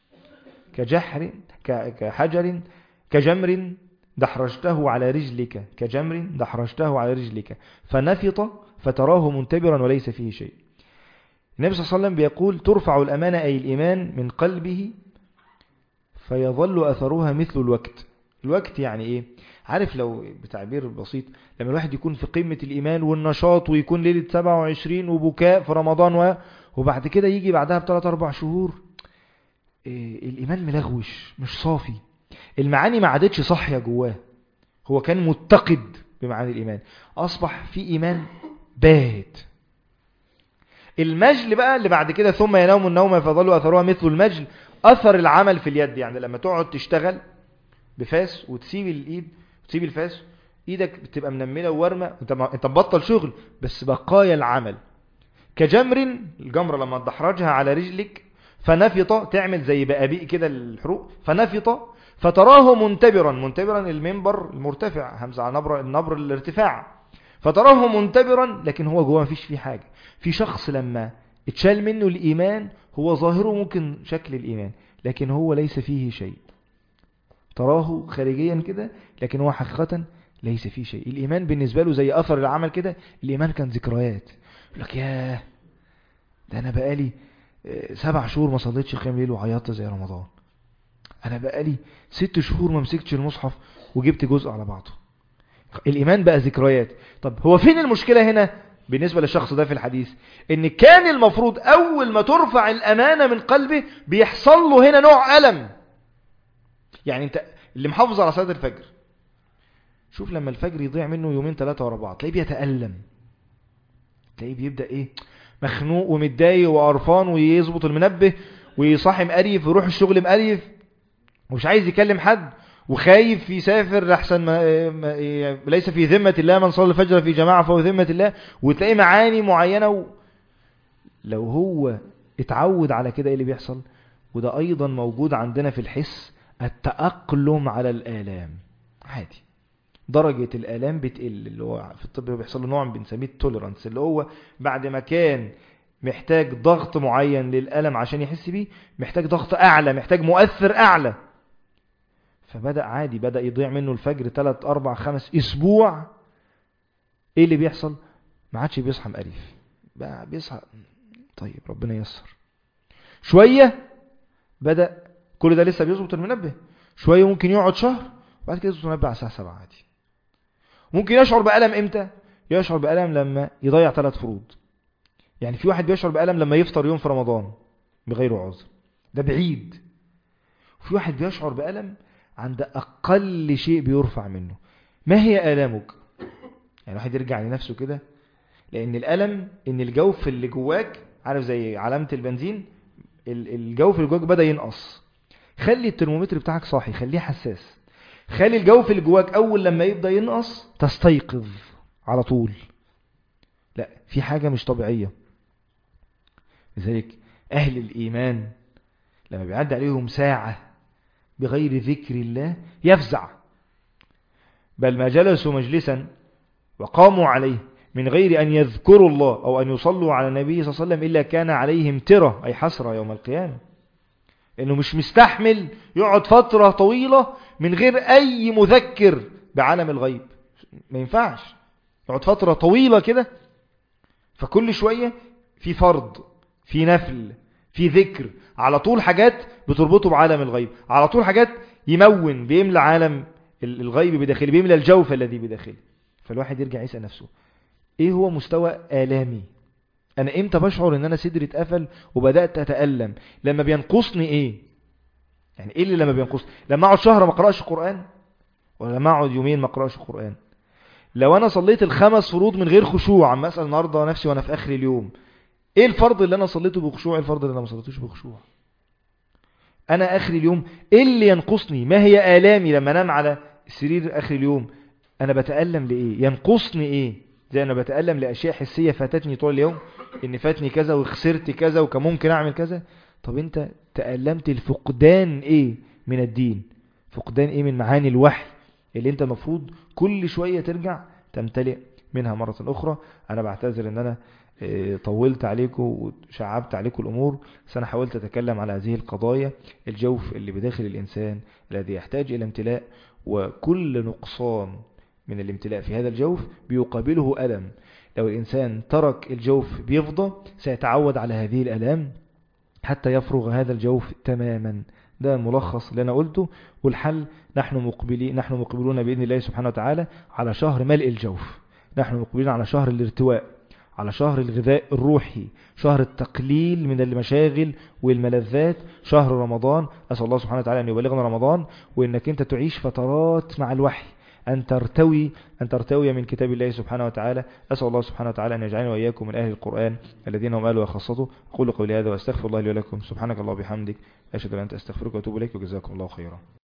كجحر ك- كحجر كجمر دحرجته على رجلك كجمر دحرجته على رجلك فنفط فتراه منتبرا وليس فيه شيء النبي صلى الله عليه وسلم بيقول ترفع الأمانة أي الإيمان من قلبه فيظل أثرها مثل الوقت الوقت يعني إيه عارف لو بتعبير بسيط لما الواحد يكون في قمة الإيمان والنشاط ويكون ليلة 27 وبكاء في رمضان و... وبعد كده يجي بعدها بثلاث أربع شهور إيه الإيمان ملغوش مش صافي المعاني ما عادتش صحية جواه هو كان متقد بمعاني الإيمان أصبح في إيمان باهت المجل بقى اللي بعد كده ثم ينام النوم فظلوا أثرها مثل المجل أثر العمل في اليد يعني لما تقعد تشتغل بفاس وتسيب الإيد وتسيب الفاس إيدك بتبقى منملة وورمة انت ما- انت مبطل شغل بس بقايا العمل كجمر الجمرة لما تدحرجها على رجلك فنفط تعمل زي بقابيق كده الحروق فنفط فتراه منتبرا منتبرا المنبر المرتفع همزة على نبر النبر الارتفاع فتراه منتبرا لكن هو جوه مفيش فيه حاجة في شخص لما اتشال منه الإيمان هو ظاهره ممكن شكل الإيمان لكن هو ليس فيه شيء تراه خارجيا كده لكن هو حقيقة ليس فيه شيء الإيمان بالنسبة له زي أثر العمل كده الإيمان كان ذكريات يقول لك ياه ده أنا بقالي آه، سبع شهور ما صليتش قيام ليل وعيطت زي رمضان أنا بقالي ست شهور ما مسكتش المصحف وجبت جزء على بعضه الإيمان بقى ذكريات طب هو فين المشكلة هنا بالنسبة للشخص ده في الحديث ان كان المفروض اول ما ترفع الامانة من قلبه بيحصل له هنا نوع ألم يعني انت اللي محافظ على صلاة الفجر شوف لما الفجر يضيع منه يومين ثلاثة ورا بعض تلاقيه بيتألم تلاقيه بيبدأ ايه مخنوق ومتضايق وقرفان ويظبط المنبه ويصحي مقريف ويروح الشغل مقريف ومش عايز يكلم حد وخايف يسافر لحسن ما ما- ليس في ذمة الله من صلى الفجر في جماعة فهو ذمة الله وتلاقي معاني معينة و... لو هو اتعود على كده ايه اللي بيحصل وده ايضا موجود عندنا في الحس التأقلم على الآلام عادي درجة الآلام بتقل اللي هو في الطب بيحصل له نوع بنسميه التوليرانس اللي هو بعد ما كان محتاج ضغط معين للألم عشان يحس بيه محتاج ضغط أعلى محتاج مؤثر أعلى فبدأ عادي بدأ يضيع منه الفجر 3 4 5 أسبوع إيه اللي بيحصل ما عادش بيصحى مقريف بقى بيصحى طيب ربنا ييسر شوية بدأ كل ده لسه بيظبط المنبه شوية ممكن يقعد شهر وبعد كده يظبط المنبه على الساعة 7 عادي ممكن يشعر بألم امتى يشعر بألم لما يضيع ثلاث فروض يعني في واحد بيشعر بألم لما يفطر يوم في رمضان بغير عذر ده بعيد وفي واحد بيشعر بألم عند أقل شيء بيرفع منه ما هي آلامك يعني واحد يرجع لنفسه كده لأن الألم إن الجوف اللي جواك عارف زي علامة البنزين الجوف اللي جواك بدأ ينقص خلي الترمومتر بتاعك صاحي خليه حساس خلي الجوف اللي جواك أول لما يبدأ ينقص تستيقظ على طول لا في حاجة مش طبيعية لذلك أهل الإيمان لما بيعدي عليهم ساعة بغير ذكر الله يفزع بل ما جلسوا مجلسا وقاموا عليه من غير أن يذكروا الله أو أن يصلوا على النبي صلى الله عليه وسلم إلا كان عليهم ترى أي حسرة يوم القيامة إنه مش مستحمل يقعد فترة طويلة من غير أي مذكر بعالم الغيب ما ينفعش يقعد فترة طويلة كده فكل شوية في فرض في نفل في ذكر على طول حاجات بتربطه بعالم الغيب على طول حاجات يمون بيملى عالم الغيب بداخله بيملى الجوف الذي بداخله فالواحد يرجع يسأل نفسه ايه هو مستوى آلامي انا امتى بشعر ان انا صدري اتقفل وبدأت اتألم لما بينقصني ايه يعني ايه اللي لما بينقصني لما اقعد شهر ما اقراش قرآن ولا لما اقعد يومين ما اقراش قرآن لو انا صليت الخمس فروض من غير خشوع عم اسال النهارده نفسي وانا في اخر اليوم ايه الفرض اللي انا صليته بخشوع ايه الفرض اللي انا ما صليتوش بخشوع انا اخر اليوم ايه اللي ينقصني ما هي الامي لما انام على السرير اخر اليوم انا بتالم لايه ينقصني ايه زي انا بتالم لاشياء حسيه فاتتني طول اليوم ان فاتني كذا وخسرت كذا وكان ممكن اعمل كذا طب انت تالمت الفقدان ايه من الدين فقدان ايه من معاني الوحي اللي انت المفروض كل شوية ترجع تمتلئ منها مرة اخرى انا بعتذر ان انا طولت عليكم وشعبت عليكم الامور بس انا حاولت اتكلم على هذه القضايا الجوف اللي بداخل الانسان الذي يحتاج الى امتلاء وكل نقصان من الامتلاء في هذا الجوف بيقابله ألم لو الإنسان ترك الجوف بيفضى سيتعود على هذه الألام حتى يفرغ هذا الجوف تماما ده الملخص اللي أنا قلته والحل نحن مقبلين نحن مقبلون بإذن الله سبحانه وتعالى على شهر ملء الجوف نحن مقبلين على شهر الارتواء على شهر الغذاء الروحي شهر التقليل من المشاغل والملذات شهر رمضان أسأل الله سبحانه وتعالى أن يبلغنا رمضان وإنك أنت تعيش فترات مع الوحي أن ترتوي أن ترتوي من كتاب الله سبحانه وتعالى أسأل الله سبحانه وتعالى أن يجعلنا وإياكم من أهل القرآن الذين هم أهله وخاصته أقول قولي هذا وأستغفر الله لي ولكم سبحانك الله وبحمدك أشهد أن أنت أستغفرك وأتوب إليك وجزاكم الله خيرا